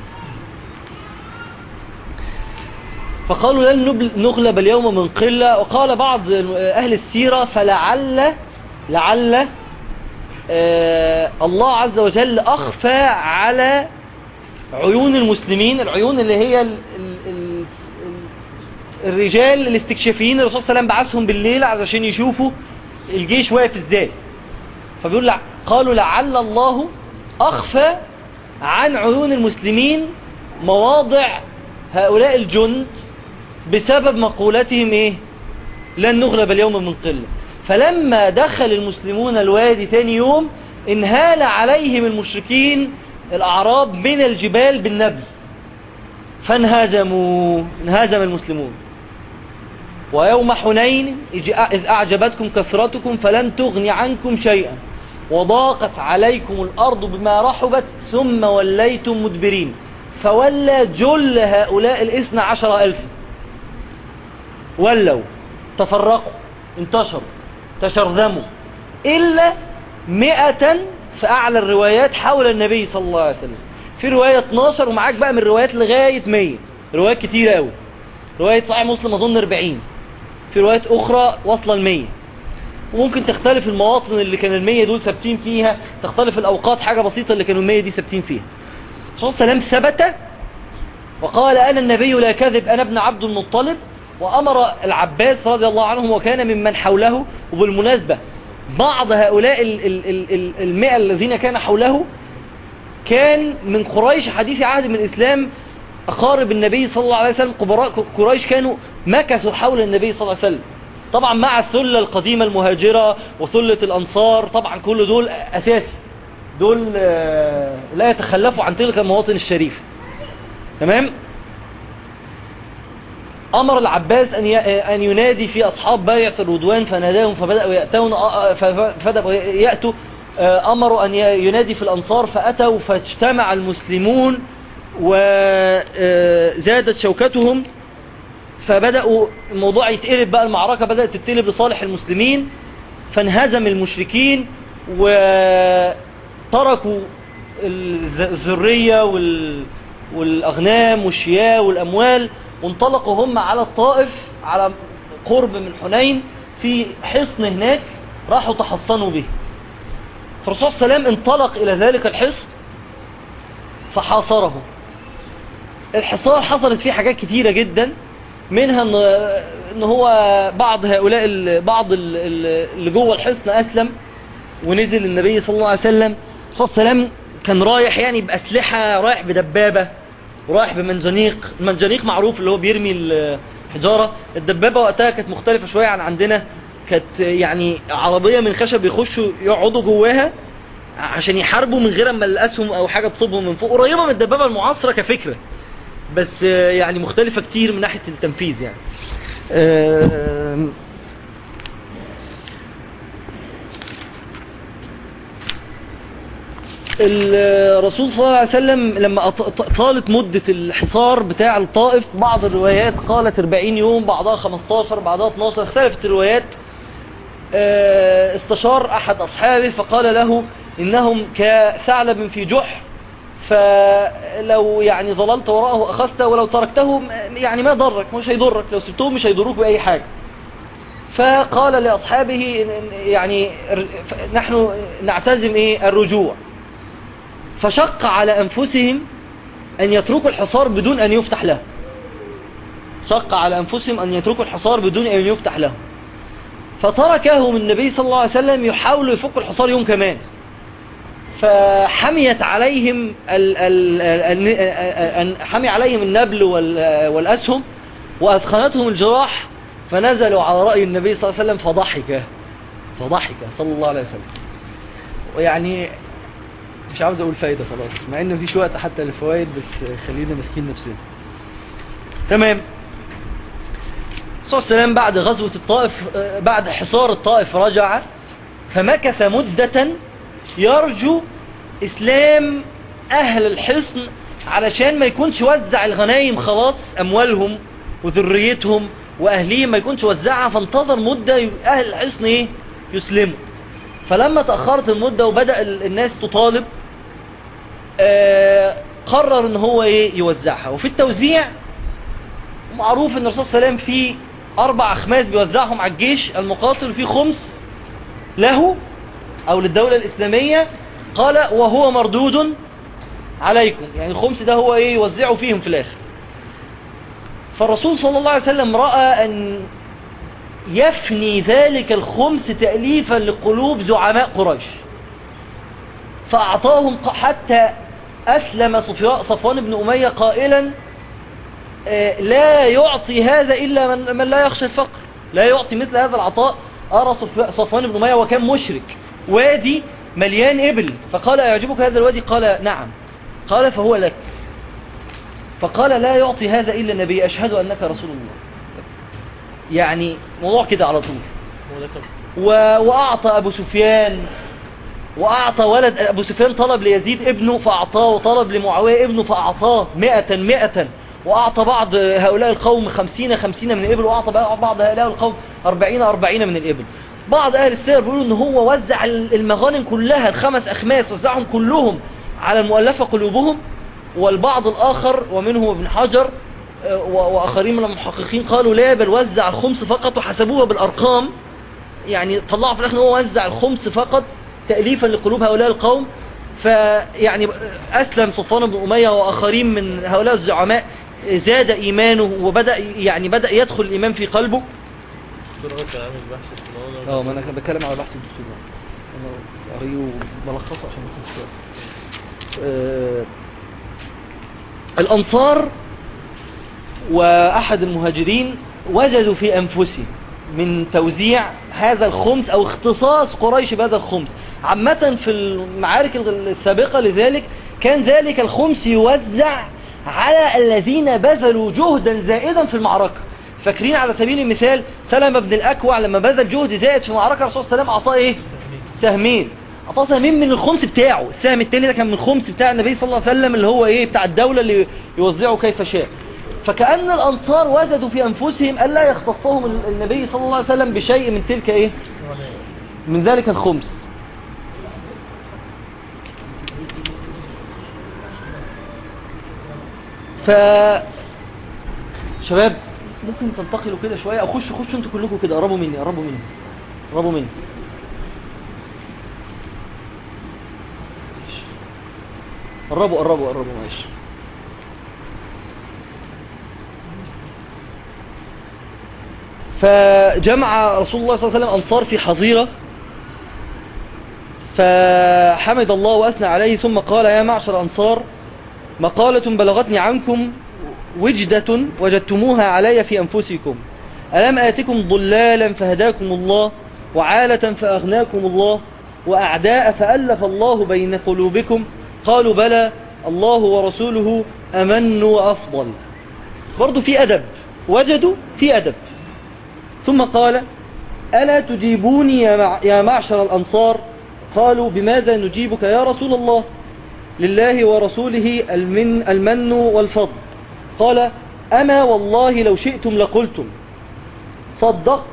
فقالوا لن نبل- نغلب اليوم من قلة وقال بعض أهل السيرة فلعل لعل آه الله عز وجل أخفى على عيون المسلمين العيون اللي هي ال ال ال ال الرجال الاستكشافيين الرسول صلى الله عليه وسلم بعثهم بالليل علشان يشوفوا الجيش واقف ازاي فبيقول لع... قالوا لعل الله أخفى عن عيون المسلمين مواضع هؤلاء الجند بسبب مقولتهم ايه لن نغلب اليوم من قلة فلما دخل المسلمون الوادي تاني يوم انهال عليهم المشركين الأعراب من الجبال بالنبل فانهزموا انهزم المسلمون ويوم حنين إذ أعجبتكم كثرتكم فلن تغني عنكم شيئا وضاقت عليكم الأرض بما رحبت ثم وليتم مدبرين فولى جل هؤلاء الاثنى عشر ألف ولوا تفرقوا انتشروا تشرذموا إلا مئة في أعلى الروايات حول النبي صلى الله عليه وسلم في رواية 12 ومعاك بقى من الروايات لغاية 100 روايات كتيرة قوي رواية صحيح مسلم أظن 40 في روايات أخرى واصلة ل 100 وممكن تختلف المواطن اللي كان المية دول ثابتين فيها تختلف الأوقات حاجة بسيطة اللي كانوا المية دي ثابتين فيها الرسول صلى الله عليه وسلم ثبت وقال أنا النبي لا كذب أنا ابن عبد المطلب وأمر العباس رضي الله عنهم وكان ممن حوله وبالمناسبة بعض هؤلاء ال- ال- ال- ال- المئة الذين كان حوله كان من قريش حديث عهد من الإسلام أقارب النبي صلى الله عليه وسلم قبراء قريش كانوا مكثوا حول النبي صلى الله عليه وسلم طبعا مع الثلة القديمة المهاجرة وثلة الأنصار طبعا كل دول أساسي دول آه، لا يتخلفوا عن تلك المواطن الشريفة تمام أمر العباس أن ي- أن ينادي في أصحاب بايعة الرضوان فناداهم فبدأوا يأتون فبدأوا يأتوا آه، أمروا أن ي- ينادي في الأنصار فأتوا فاجتمع المسلمون وزادت شوكتهم فبدأوا الموضوع يتقلب بقى المعركة بدأت تتقلب لصالح المسلمين فانهزم المشركين وتركوا الذ- الذرية وال... والأغنام والشياه والأموال وانطلقوا هم على الطائف على قرب من حنين في حصن هناك راحوا تحصنوا به فالرسول صلى الله عليه وسلم انطلق إلى ذلك الحصن فحاصره الحصار حصلت فيه حاجات كتيرة جدا منها ان, إن هو بعض هؤلاء ال- بعض ال- ال- اللي جوه الحصن اسلم ونزل النبي صلى الله عليه وسلم صلى الله عليه وسلم كان رايح يعني بأسلحة رايح بدبابة ورايح بمنجنيق المنجنيق معروف اللي هو بيرمي الحجارة الدبابة وقتها كانت مختلفة شوية عن عندنا كانت يعني عربية من خشب يخشوا يقعدوا جواها عشان يحاربوا من غير ما الأسهم أو حاجة تصيبهم من فوق قريبة من الدبابة المعاصرة كفكرة بس آه، يعني مختلفة كتير من ناحية التنفيذ يعني آم، الرسول صلى الله عليه وسلم لما أط- ط- طالت مدة الحصار بتاع الطائف بعض الروايات قالت 40 يوم بعضها 15 بعضها 12 اختلفت الروايات آه، استشار أحد أصحابه فقال له إنهم كثعلب في جحر فلو يعني ظللت وراءه أخذته ولو تركته م- يعني ما ضرك مش هيضرك لو سبتهم مش هيضروك بأي حاجة فقال لأصحابه إن- إن- يعني ر- ف- نحن نعتزم إيه الرجوع فشق على أنفسهم أن يتركوا الحصار بدون أن يفتح له شق على أنفسهم أن يتركوا الحصار بدون أن يفتح له فتركهم النبي صلى الله عليه وسلم يحاولوا يفكوا الحصار يوم كمان فحميت عليهم ال ال ال ال حمي عليهم النبل وال- والأسهم وأثخنتهم الجراح فنزلوا على رأي النبي صلى الله عليه وسلم فضحك فضحك صلى الله عليه وسلم ويعني مش عاوز اقول فايدة خلاص مع ان مفيش وقت حتى للفوائد بس خلينا ماسكين نفسنا تمام الرسول صلى الله عليه وسلم بعد غزوة الطائف آه، بعد حصار الطائف رجع فمكث مدة يرجو اسلام اهل الحصن علشان ما يكونش وزع الغنايم خلاص اموالهم وذريتهم واهليهم ما يكونش وزعها فانتظر مدة ي- اهل الحصن ايه يسلموا فلما تأخرت المدة وبدأ ال- الناس تطالب آه، قرر ان هو ايه يوزعها وفي التوزيع معروف ان الرسول صلى الله عليه وسلم في اربع اخماس بيوزعهم على الجيش المقاتل وفي خمس له او للدولة الاسلامية قال وهو مردود عليكم يعني الخمس ده هو ايه يوزعه فيهم في الاخر فالرسول صلى الله عليه وسلم رأى ان يفني ذلك الخمس تأليفا لقلوب زعماء قريش فأعطاهم ق- حتى أسلم صفيا- صفوان بن أمية قائلا آه، لا يعطي هذا إلا من, من لا يخشى الفقر لا يعطي مثل هذا العطاء أرى صف- صفوان بن أمية وكان مشرك وادي مليان إبل فقال أيعجبك هذا الوادي قال نعم قال فهو لك فقال لا يعطي هذا إلا النبي أشهد أنك رسول الله يعني موضوع كده على طول هو ده كان و... وأعطى أبو سفيان وأعطى ولد أبو سفيان طلب ليزيد ابنه فأعطاه وطلب لمعاوية ابنه فأعطاه مئة مئة وأعطى بعض هؤلاء القوم خمسين خمسين من الإبل وأعطى بقى بعض هؤلاء القوم أربعين أربعين من الإبل بعض أهل السير بيقولوا إن هو وزع المغانم كلها الخمس أخماس وزعهم كلهم على المؤلفة قلوبهم والبعض الآخر ومنهم ابن حجر آه، و- وآخرين من المحققين قالوا لا بل وزع الخمس فقط وحسبوها بالأرقام يعني طلعوا في الاخر ان هو وزع الخمس فقط تأليفا لقلوب هؤلاء القوم فيعني اسلم صفوان بن اميه واخرين من هؤلاء الزعماء زاد ايمانه وبدا يعني بدا يدخل الايمان في قلبه الدكتور هو كان عامل بحث في الموضوع ده. اه ما انا بتكلم على بحث الدكتور انا قريه وبلخصه عشان ما يكونش وقت. آه، الانصار واحد المهاجرين وجدوا في انفسهم من توزيع هذا الخمس او اختصاص قريش بهذا الخمس عامة في المعارك السابقة لذلك كان ذلك الخمس يوزع على الذين بذلوا جهدا زائدا في المعركة فاكرين على سبيل المثال سلمة بن الأكوع لما بذل جهد زائد في معركة الرسول صلى الله عليه وسلم أعطاه إيه سهمين أعطاه سهمين من الخمس بتاعه السهم التاني ده كان من الخمس بتاع النبي صلى الله عليه وسلم اللي هو إيه بتاع الدولة اللي يوزعه كيف شاء فكأن الأنصار وجدوا في أنفسهم ألا يختصهم ال- النبي صلى الله عليه وسلم بشيء من تلك إيه من ذلك الخمس ف شباب ممكن تنتقلوا كده شوية او خشوا خشوا انتوا كلكم كده قربوا مني قربوا مني قربوا مني قربوا قربوا قربوا ماشي فجمع رسول الله صلى الله عليه وسلم أنصار في حظيرة فحمد الله وأثنى عليه ثم قال يا معشر أنصار مقالة بلغتني عنكم وجدة وجدتموها علي في أنفسكم ألم آتكم ضلالا فهداكم الله وعالة فأغناكم الله وأعداء فألف الله بين قلوبكم قالوا بلى الله ورسوله أمن وأفضل برضو في أدب وجدوا في أدب ثم قال ألا تجيبوني يا مع- يا معشر الأنصار قالوا بماذا نجيبك يا رسول الله لله ورسوله المن, المن والفضل قال أما والله لو شئتم لقلتم صدق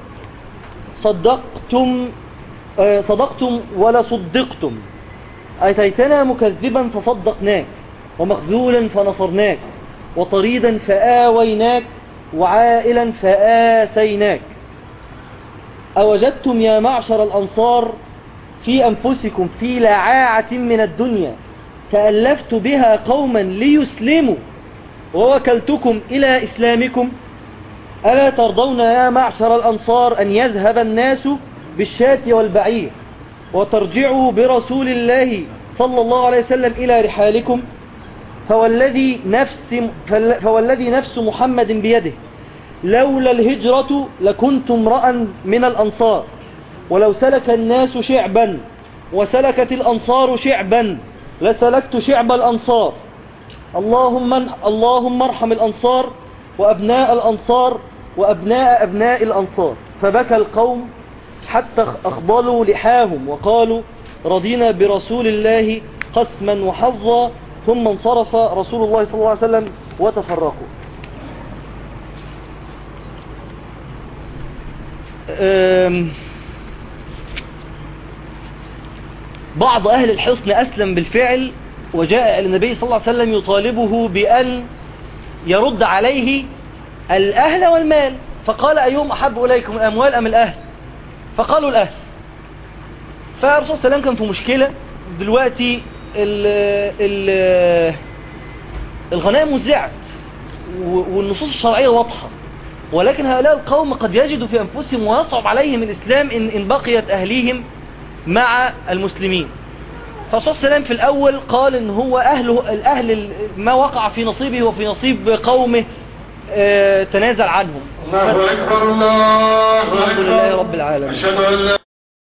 صدقتم آه، صدقتم ولا صدقتم أتيتنا مكذبا فصدقناك ومخذولا فنصرناك وطريدا فآويناك وعائلا فآسيناك أوجدتم يا معشر الأنصار في أنفسكم في لعاعة من الدنيا تألفت بها قوما ليسلموا ووكلتكم إلى إسلامكم ألا ترضون يا معشر الأنصار أن يذهب الناس بالشاة والبعير وترجعوا برسول الله صلى الله عليه وسلم إلى رحالكم فوالذي نفس, فال- فوالذي نفس محمد بيده لولا الهجرة لكنت امرأ من الأنصار ولو سلك الناس شعبا وسلكت الأنصار شعبا لسلكت شعب الأنصار اللهم اللهم ارحم الأنصار وأبناء الأنصار وأبناء أبناء الأنصار فبكى القوم حتى أخضلوا لحاهم وقالوا رضينا برسول الله قسما وحظا ثم انصرف رسول الله صلى الله عليه وسلم وتفرقوا أم بعض أهل الحصن أسلم بالفعل وجاء إلى النبي صلى الله عليه وسلم يطالبه بأن يرد عليه الأهل والمال فقال أيهم أحب إليكم الأموال أم الأهل فقالوا الأهل فالرسول صلى الله عليه وسلم كان في مشكلة دلوقتي ال ال الغنائم وزعت و- والنصوص الشرعية واضحة ولكن هؤلاء القوم قد يجدوا في أنفسهم ويصعب عليهم الإسلام إن, إن بقيت أهليهم مع المسلمين فالرسول صلى الله عليه وسلم في الأول قال إن هو أهله الأهل ال- ما وقع في نصيبه وفي نصيب قومه آه، تنازل عنهم الله أكبر الله الحمد لله رب العالمين أشهد أن لا